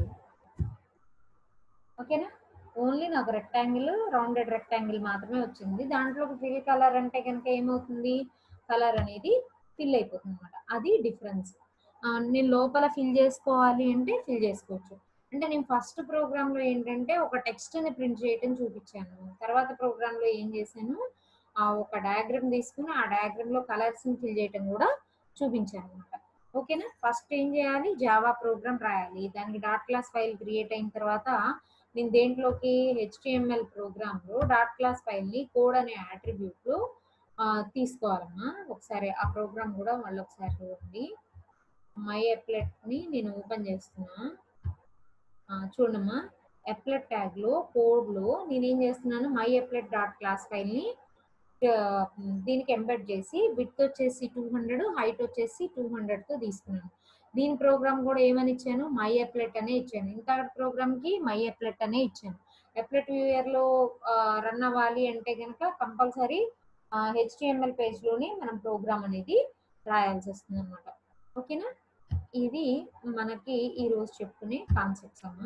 ఓకేనా ఓన్లీ నాకు రెక్టాంగిల్ రౌండెడ్ రెక్టాంగిల్ మాత్రమే వచ్చింది దాంట్లో ఫిల్ కలర్ అంటే కనుక ఏమవుతుంది కలర్ అనేది ఫిల్ అయిపోతుంది అనమాట అది డిఫరెన్స్ నేను లోపల ఫిల్ చేసుకోవాలి అంటే ఫిల్ చేసుకోవచ్చు అంటే నేను ఫస్ట్ ప్రోగ్రామ్ లో ఏంటంటే ఒక టెక్స్ట్ ని ప్రింట్ చేయటం చూపించాను తర్వాత ప్రోగ్రామ్ లో ఏం చేశాను ఆ ఒక డయాగ్రామ్ తీసుకుని ఆ డయాగ్రామ్ లో కలర్స్ ని ఫిల్ చేయటం కూడా చూపించాను అనమాట ఓకేనా ఫస్ట్ ఏం చేయాలి జావా ప్రోగ్రామ్ రాయాలి దానికి డాట్ క్లాస్ ఫైల్ క్రియేట్ అయిన తర్వాత నేను దేంట్లోకి హెచ్టిఎంఎల్ ప్రోగ్రామ్ లో డాట్ క్లాస్ ఫైల్ ని కోడ్ అనే అట్రిబ్యూట్ లో ఆ, తీసుకోవాలమ్మా ఒకసారి ఆ ప్రోగ్రామ్ కూడా మళ్ళీ ఒకసారి చూడండి మై అప్లెట్ ని నేను ఓపెన్ చేస్తున్నా ఆ, చూడమ్మా అప్లెట్ ట్యాగ్ లో కోడ్ లో నేను ఏం చేస్తున్నాను my applet dot class file ని ఆ, దీనికి ఎంబెడ్ చేసి విత్ వచ్చేసి టూ హండ్రెడ్ హైట్ వచ్చేసి టూ హండ్రెడ్ తో తీసుకున్నాను దీని ప్రోగ్రామ్ కూడా ఏమని ఇచ్చాను మై అప్లెట్ అనే ఇచ్చాను ఇంకా ప్రోగ్రామ్ కి మై అప్లెట్ అనే ఇచ్చాను అప్లెట్ వ్యూయర్ లో రన్ అవ్వాలి అంటే కనుక కంపల్సరీ హెచ్టిఎంఎల్ పేజ్ లోనే మనం ప్రోగ్రామ్ అనేది రాయాల్సి వస్తుంది అనమాట ఓకేనా ఇది మనకి ఈ రోజు చెప్పుకునే కాన్సెప్ట్స్ అమ్మా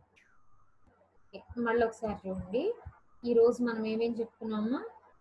ఓకే, మళ్ళీ ఒకసారి చూడండి ఈ రోజు మనం ఏమేం చెప్పుకున్నామా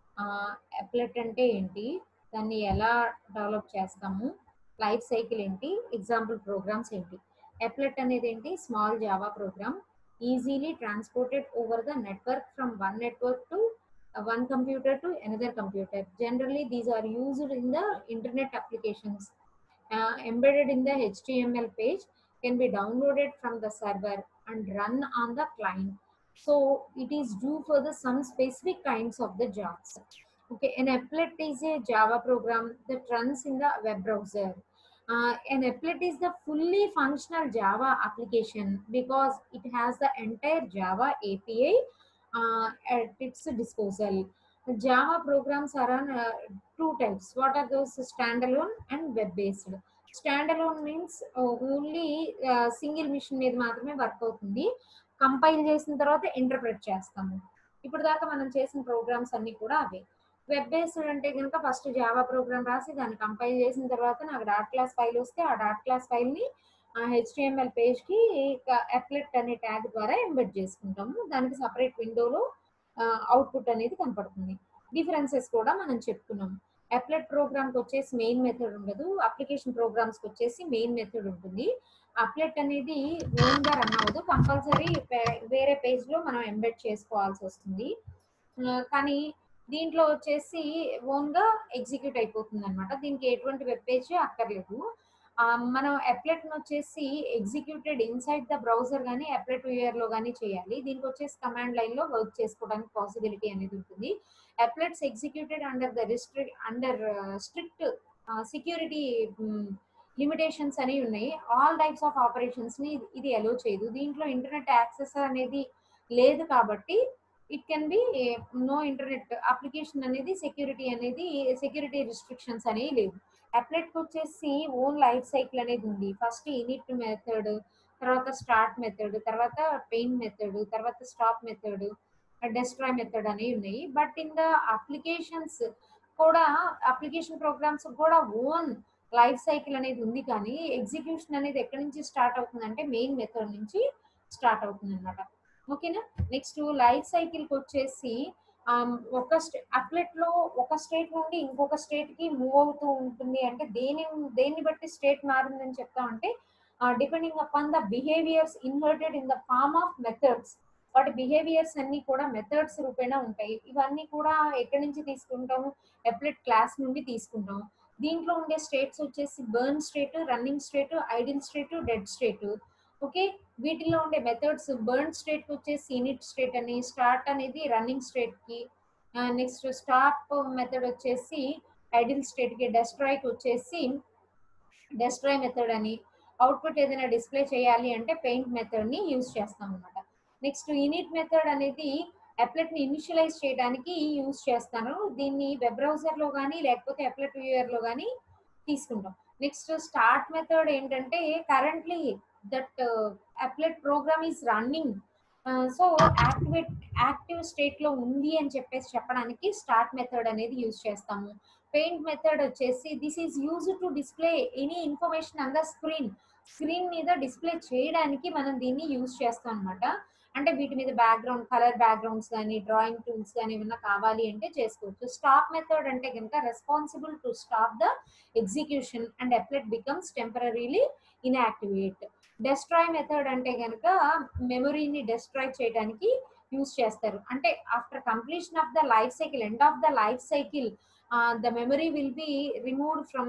అప్లెట్ అంటే ఏంటి దాన్ని ఎలా డెవలప్ చేస్తాము లైఫ్ సైకిల్ ఏంటి ఎగ్జాంపుల్ ప్రోగ్రామ్స్ ఏంటి అప్లెట్ అనేది ఏంటి small Java program easily transported over the network from one network to one computer to another computer generally these are used in the internet applications embedded in the HTML page can be downloaded from the server and run on the client. So it is due for the some specific kinds of the jobs. Okay, an applet is a Java program that runs in the web browser. Uh, an applet is the fully functional Java application because it has the entire Java API uh, at its disposal. Java programs are on uh, two types. What are those? Standalone and web-based. Standalone means only single machine మీద మాత్రమే work అవుతుంది compile చేసిన తర్వాత interpret చేస్తాము ఇప్పుడు దాకా మనం చేసిన ప్రోగ్రామ్స్ అన్ని కూడా అవే వెబ్ బేస్డ్ అంటే కనుక ఫస్ట్ జావా ప్రోగ్రామ్ రాసి దాన్ని కంపైల్ చేసిన తర్వాత నాకు డాట్ క్లాస్ ఫైల్ వస్తే ఆ డాట్ క్లాస్ ఫైల్ ని హెచ్టిఎంఎల్ పేజ్ కి అప్లెట్ అనే ట్యాగ్ ద్వారా ఎంబెడ్ చేసుకుంటాము దానికి సపరేట్ విండోలో అవుట్పుట్ అనేది కనపడుతుంది డిఫరెన్సెస్ కూడా మనం చెప్పుకున్నాము అప్లెట్ ప్రోగ్రామ్ కి వచ్చేసి మెయిన్ మెథడ్ ఉండదు అప్లికేషన్ ప్రోగ్రామ్స్ కి వచ్చేసి మెయిన్ మెథడ్ ఉంటుంది అప్లెట్ అనేది ఓన్ గా రన్ అవ్వదు కంపల్సరీ వేరే పేజ్ లో మనం ఎంబెడ్ చేసుకోవాల్సి వస్తుంది ఆ, కానీ దీంట్లో వచ్చేసి ఓన్ గా ఎగ్జిక్యూట్ అయిపోతుంది అనమాట దీనికి ఎటువంటి వెబ్ పేజ్ అక్కర్లేదు ఆ, మనం అప్లెట్ వచ్చేసి ఎగ్జిక్యూటెడ్ ఇన్సైడ్ ద బ్రౌజర్ కానీ అప్లెట్ వ్యూయర్ లో కానీ చేయాలి దీనికి వచ్చేసి కమాండ్ లైన్ లో వర్క్ చేసుకోవడానికి పాసిబిలిటీ అనేది ఉంటుంది applets executed under the restrict under uh, strict uh, security um, limitations అనేవి ఉన్నాయి ఆల్ టైప్స్ ఆఫ్ ఆపరేషన్స్ ని ఇది- ఇది అలో చేయదు దీంట్లో ఇంటర్నెట్ యాక్సెస్ అనేది లేదు కాబట్టి it can be no internet application అనేది సెక్యూరిటీ అనేది సెక్యూరిటీ రిస్ట్రిక్షన్స్ అనేవి లేవు అప్లెట్ కి వచ్చేసి ఓన్ లైఫ్ సైకిల్ అనేది ఉంది ఫస్ట్ ఇనిట్ మెథడ్ తర్వాత స్టార్ట్ మెథడ్ తర్వాత పెయిన్ మెథడ్ తర్వాత స్టాప్ మెథడ్ డెస్ట్రాయ్ మెథడ్ అనేవి ఉన్నాయి బట్ ఇన్ ద అప్లికేషన్స్ కూడా అప్లికేషన్ ప్రోగ్రామ్స్ కూడా ఓన్ లైఫ్ సైకిల్ అనేది ఉంది కానీ ఎగ్జిక్యూషన్ అనేది ఎక్కడి నుంచి స్టార్ట్ అవుతుందంటే మెయిన్ మెథడ్ నుంచి స్టార్ట్ అవుతుంది అనమాట ఓకేనా నెక్స్ట్ లైఫ్ సైకిల్ కి వచ్చేసి ఆమ్, ఒక అప్లెట్ లో ఒక స్టేట్ నుండి ఇంకొక స్టేట్ కి మూవ్ అవుతూ ఉంటుంది అంటే దేని దేన్ని బట్టి స్టేట్ మారిందని చెప్తామంటే depending upon the behaviours inverted in the form of methods వాటి బిహేవియర్స్ అన్ని కూడా మెథడ్స్ రూపేణా ఉంటాయి ఇవన్నీ కూడా ఎక్కడి నుంచి తీసుకుంటాము ఎప్లెట్ క్లాస్ నుండి తీసుకుంటాం దీంట్లో ఉండే స్టేట్స్ వచ్చేసి born state running state idle state dead state okay వీటిలో ఉండే మెథడ్స్ బర్న్ స్టేట్ వచ్చేసి ఇనిట్ స్టేట్ అని స్టార్ట్ అనేది రన్నింగ్ స్టేట్ కి నెక్స్ట్ స్టాప్ మెథడ్ వచ్చేసి ఐడిల్ స్టేట్ కి డెస్ట్రాయ్ కి వచ్చేసి డెస్ట్రాయ్ మెథడ్ అని అవుట్పుట్ ఏదైనా డిస్ప్లే చేయాలి అంటే పెయింట్ మెథడ్ ని యూజ్ చేస్తాం అనమాట నెక్స్ట్ ఇనిట్ మెథడ్ అనేది అప్లెట్ ని ఇనిషియలైజ్ చేయడానికి యూజ్ చేస్తాను దీన్ని వెబ్ బ్రౌజర్ లో కానీ లేకపోతే అప్లెట్ వ్యూయర్ లో కానీ తీసుకుంటాం నెక్స్ట్ స్టార్ట్ మెథడ్ ఏంటంటే currently that applet program is running so activate active state లో ఉంది అని చెప్పేసి చెప్పడానికి స్టార్ట్ మెథడ్ అనేది యూజ్ చేస్తాము పెయింట్ మెథడ్ వచ్చేసి this is use to display any information on the screen screen మీద డిస్ప్లే చేయడానికి మనం దీన్ని యూజ్ చేస్తాం అనమాట అంటే వీటి మీద బ్యాక్గ్రౌండ్ కలర్ బ్యాక్గ్రౌండ్స్ కానీ డ్రాయింగ్ టూల్స్ కానీ ఏమైనా కావాలి అంటే చేసుకోవచ్చు స్టాప్ మెథడ్ అంటే కనుక responsible to stop the execution and applet becomes temporarily inactivate destroy method అంటే కనుక మెమొరీని డెస్ట్రాయ్ చేయడానికి యూజ్ చేస్తారు అంటే after completion of the life cycle end of the life cycle the memory will be removed from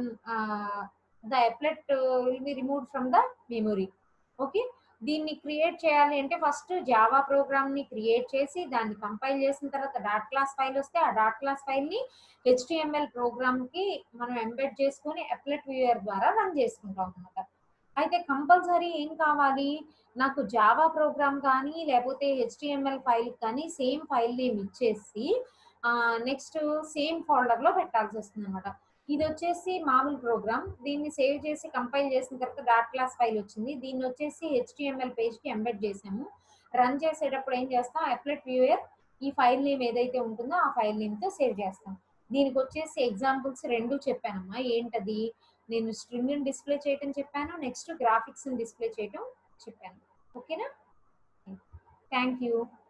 the applet will be removed from the memory okay దీన్ని create చేయాలి అంటే first Java program ని create చేసి దాన్ని compile చేసిన తర్వాత dot class file వస్తే ఆ డాట్ క్లాస్ ఫైల్ ని హెచ్టిఎంఎల్ ప్రోగ్రామ్ కి మనం ఎంబెడ్ చేసుకొని అప్లెట్ వ్యూయర్ ద్వారా రన్ చేసుకుంటాం అనమాట అయితే కంపల్సరీ ఏం కావాలి నాకు జావా ప్రోగ్రామ్ కానీ లేకపోతే హెచ్టిఎంఎల్ ఫైల్ కానీ సేమ్ ఫైల్ నేమ్ ఇచ్చేసి నెక్స్ట్ సేమ్ ఫోల్డర్లో పెట్టాల్సి వస్తుంది అనమాట ఇది వచ్చేసి మామూలు ప్రోగ్రామ్ దీన్ని సేవ్ చేసి కంపైల్ చేసిన తర్వాత డాట్ క్లాస్ ఫైల్ వచ్చింది దీన్ని వచ్చేసి హెచ్టిఎంఎల్ పేజ్కి ఎంబెడ్ చేసాము రన్ చేసేటప్పుడు ఏం చేస్తాం అప్లెట్ వ్యూయర్ ఈ ఫైల్ నేమ్ ఏదైతే ఉంటుందో ఆ ఫైల్ నేమ్తో సేవ్ చేస్తాం దీనికి వచ్చేసి ఎగ్జాంపుల్స్ రెండు చెప్పానమ్మా ఏంటది నేను స్ట్రింగ్ డిస్ప్లే చేయటం చెప్పాను నెక్స్ట్ గ్రాఫిక్స్ డిస్ప్లే చేయటం చెప్పాను ఓకేనా థ్యాంక్ యూ